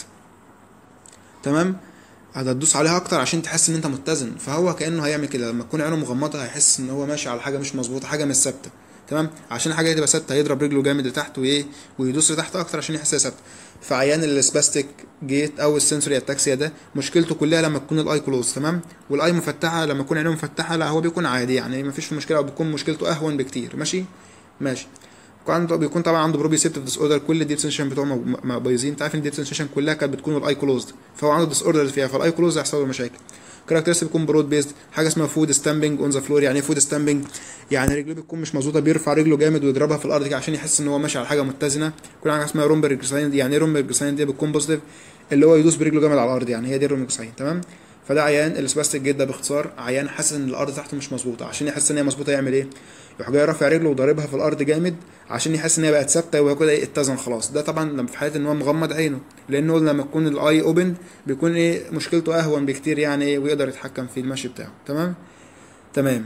تمام هتدوس عليها اكتر عشان تحس ان انت متزن فهو كانه هيعمل كده لما تكون عينه مغمضه هيحس ان هو ماشي على حاجه مش مظبوطه حاجه مش ثابته تمام عشان الحاجه دي تبقى ثابته هيضرب رجله جامد لتحت وايه ويدوس لتحت اكتر عشان يحسها ثابته فعيان السباستيك جيت او السنسوري اتاكسيا ده مشكلته كلها لما تكون الاي كلوز تمام والاي مفتحه لما يكون عينه مفتحه لا هو بيكون عادي يعني مفيش مشكله او بيكون مشكلته اهون بكتير ماشي ماشي عنده بيكون طبعا عنده بروبيسيبتيف ديس اوردر كل الديب سنسيشن بتوعه بايظين انت عارف ان الديب سنسيشن كلها كانت بتكون الاي كلوزد فهو عنده ديس اوردر فيها فالاي كلوز هيحصل له مشاكل كاركترستيك بيكون برود بيزد حاجه اسمها فود ستامبنج اون ذا فلور يعني ايه فود ستامبنج يعني رجله بتكون مش مظبوطه بيرفع رجله جامد ويضربها في الارض كده عشان يحس ان هو ماشي على حاجه متزنه يكون حاجه اسمها رومبرج ساين يعني ايه رومبرج ساين دي بتكون بوزيتيف اللي هو يدوس برجله جامد على الارض يعني هي دي الرومبرج ساين تمام فده عيان السباستيك جيت ده باختصار عيان حاسس ان الارض تحته مش مظبوطه عشان يحس ان هي مظبوطه يعمل ايه يروح جاي رافع رجله وضاربها في الارض جامد عشان يحس ان هي بقت ثابته وهو كده ايه اتزن خلاص ده طبعا لما في حاله ان هو مغمض عينه لانه لما تكون الاي اوبن بيكون ايه مشكلته اهون بكتير يعني ايه ويقدر يتحكم في المشي بتاعه تمام تمام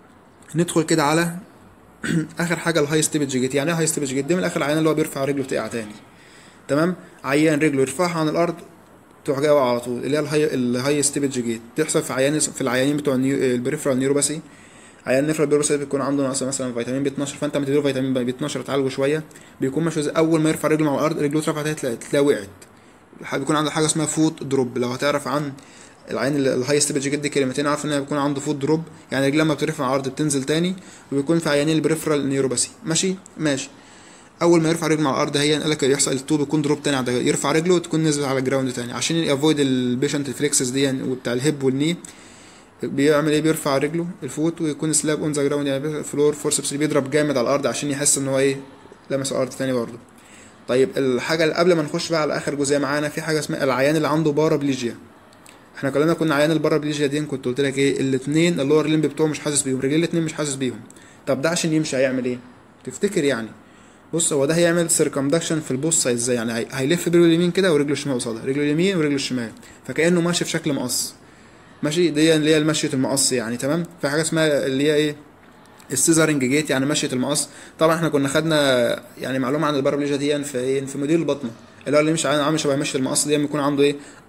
ندخل كده على اخر حاجه الهاي ستيبج جيت يعني ايه هاي ستيبج جيت ده من الاخر العيان اللي هو بيرفع رجله تقع تاني تمام عيان رجله يرفعها عن الارض تروح جايه على طول اللي هي الهاي الهاي ستيبج جيت تحصل في عيان في العيانين بتوع البريفرال نيوروباثي عيان نفر البيروس بيكون عنده نقص مثلا فيتامين بي 12 فانت بتديله فيتامين بي 12 تعالجه شويه بيكون ماشي اول ما يرفع رجله على الارض رجله اترفعت تلاقي تلاقي وقعت بيكون عنده حاجه اسمها فوت دروب لو هتعرف عن العين الهاي ستيبج جد كلمتين عارف ان بيكون عنده فوت دروب يعني رجله لما بترفع على الارض بتنزل تاني وبيكون في عيانين البريفرال نيوروباثي ماشي ماشي اول ما يرفع رجله على الارض هي قال لك يحصل التوب يكون دروب تاني على يرفع رجله وتكون نزلت على الجراوند تاني عشان يافويد البيشنت الفليكسز دي يعني وبتاع الهيب والني بيعمل ايه بيرفع رجله الفوت ويكون سلاب اون ذا جراوند يعني فلور فورسبس بيضرب جامد على الارض عشان يحس ان هو ايه لمس الارض تاني برضه طيب الحاجه اللي قبل ما نخش بقى على اخر جزئيه معانا في حاجه اسمها العيان اللي عنده بارابليجيا احنا كلنا كنا عيان البارابليجيا دي كنت قلت لك ايه الاثنين اللور ليمب بتوعه مش حاسس بيهم رجليه الاثنين مش حاسس بيهم طب ده عشان يمشي هيعمل ايه تفتكر يعني بص هو ده هيعمل سيركمدكشن في البوست سايد ازاي يعني هيلف برجله اليمين كده ورجله الشمال قصادها رجله اليمين ورجله الشمال فكانه ماشي في شكل مقص ماشي دي اللي هي مشيه المقص يعني تمام في حاجه اسمها اللي هي ايه السيزرنج جيت يعني مشيه المقص طبعا احنا كنا خدنا يعني معلومه عن البارابليجيا دي في ايه في موديل البطنه اللي هو اللي مش عامل شبه مشيه المقص دي بيكون عنده ايه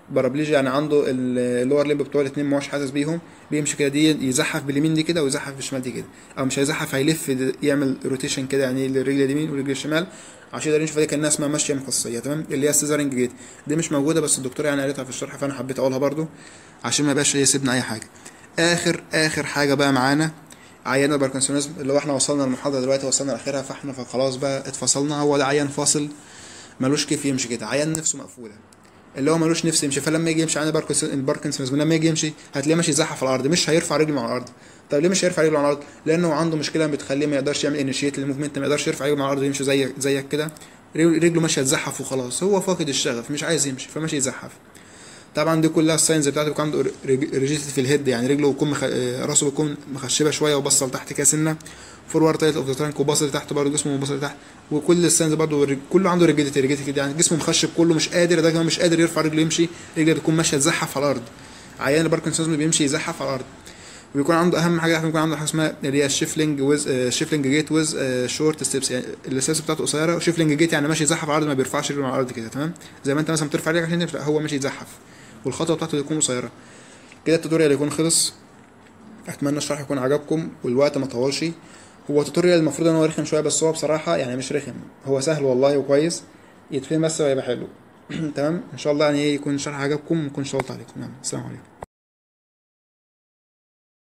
بارابليجيا يعني عنده اللور ليمب بتوع الاتنين ما هوش حاسس بيهم بيمشي كده دي يزحف باليمين دي كده ويزحف بالشمال دي كده او مش هيزحف هيلف د- يعمل روتيشن كده يعني للرجل اليمين والرجل الشمال عشان يقدر يمشي فدي كانها اسمها ماشيه مخصصيه تمام اللي هي السيزرنج جيت دي مش موجوده بس الدكتور يعني قالتها في الشرح فانا حبيت اقولها برضو عشان ما يبقاش يسيبنا اي حاجه اخر اخر حاجه بقى معانا عيان الباركنسونيزم اللي هو احنا وصلنا للمحاضره دلوقتي وصلنا لاخرها فاحنا فخلاص بقى اتفصلنا هو ده عيان فاصل ملوش كيف يمشي كده عيان نفسه مقفوله اللي هو ملوش نفس يمشي فلما يجي يمشي عند الباركنس- الباركنسونيزم لما يجي يمشي هتلاقيه ماشي يزحف على الارض مش هيرفع رجله من على الارض طب ليه مش هيرفع رجله على الارض لانه عنده مشكله بتخليه ما يقدرش يعمل انيشيت للموفمنت ما يقدرش يرفع رجله من على الارض ويمشي زيك زيك كده رجله رجله ماشيه تزحف وخلاص هو فاقد الشغف مش عايز يمشي فماشي يزحف طبعا دي كلها الساينز بتاعته بيكون عنده ريجيتد في الهيد يعني رجله بيكون مخ... آه، راسه بيكون مخشبه شويه وبصه لتحت كده سنه فورورد تايت اوف ذا ترانك وباص لتحت برضه جسمه باص لتحت وكل الساينز برضه الرج- كله عنده ريجيتد ريجيتد كده يعني جسمه مخشب كله مش قادر ده كمان مش قادر يرفع رجله يمشي رجله بتكون ماشيه تزحف على الارض عيان الباركنسونزم بيمشي يزحف على الارض ويكون عنده اهم حاجه بيكون عنده حاجه اسمها اللي هي الشيفلنج ويز شيفلنج جيت ويز شورت ستيبس يعني الستيبس بتاعته قصيره وشيفلنج جيت يعني ماشي يزحف على الارض ما بيرفعش رجله على الارض كده تمام زي ما انت مثلا بترفع رجلك عشان تمشي، لا هو ماشي يزحف والخطوه بتاعته تكون قصيره كده التوتوريال يكون خلص اتمنى الشرح يكون عجبكم والوقت ما طولش هو توتوريال المفروض ان هو رخم شويه بس هو بصراحه يعني مش رخم هو سهل والله وكويس يتفهم بس ويبقى حلو تمام ان شاء الله يعني إيه يكون الشرح عجبكم وما يكونش طولت عليكم نعم السلام عليكم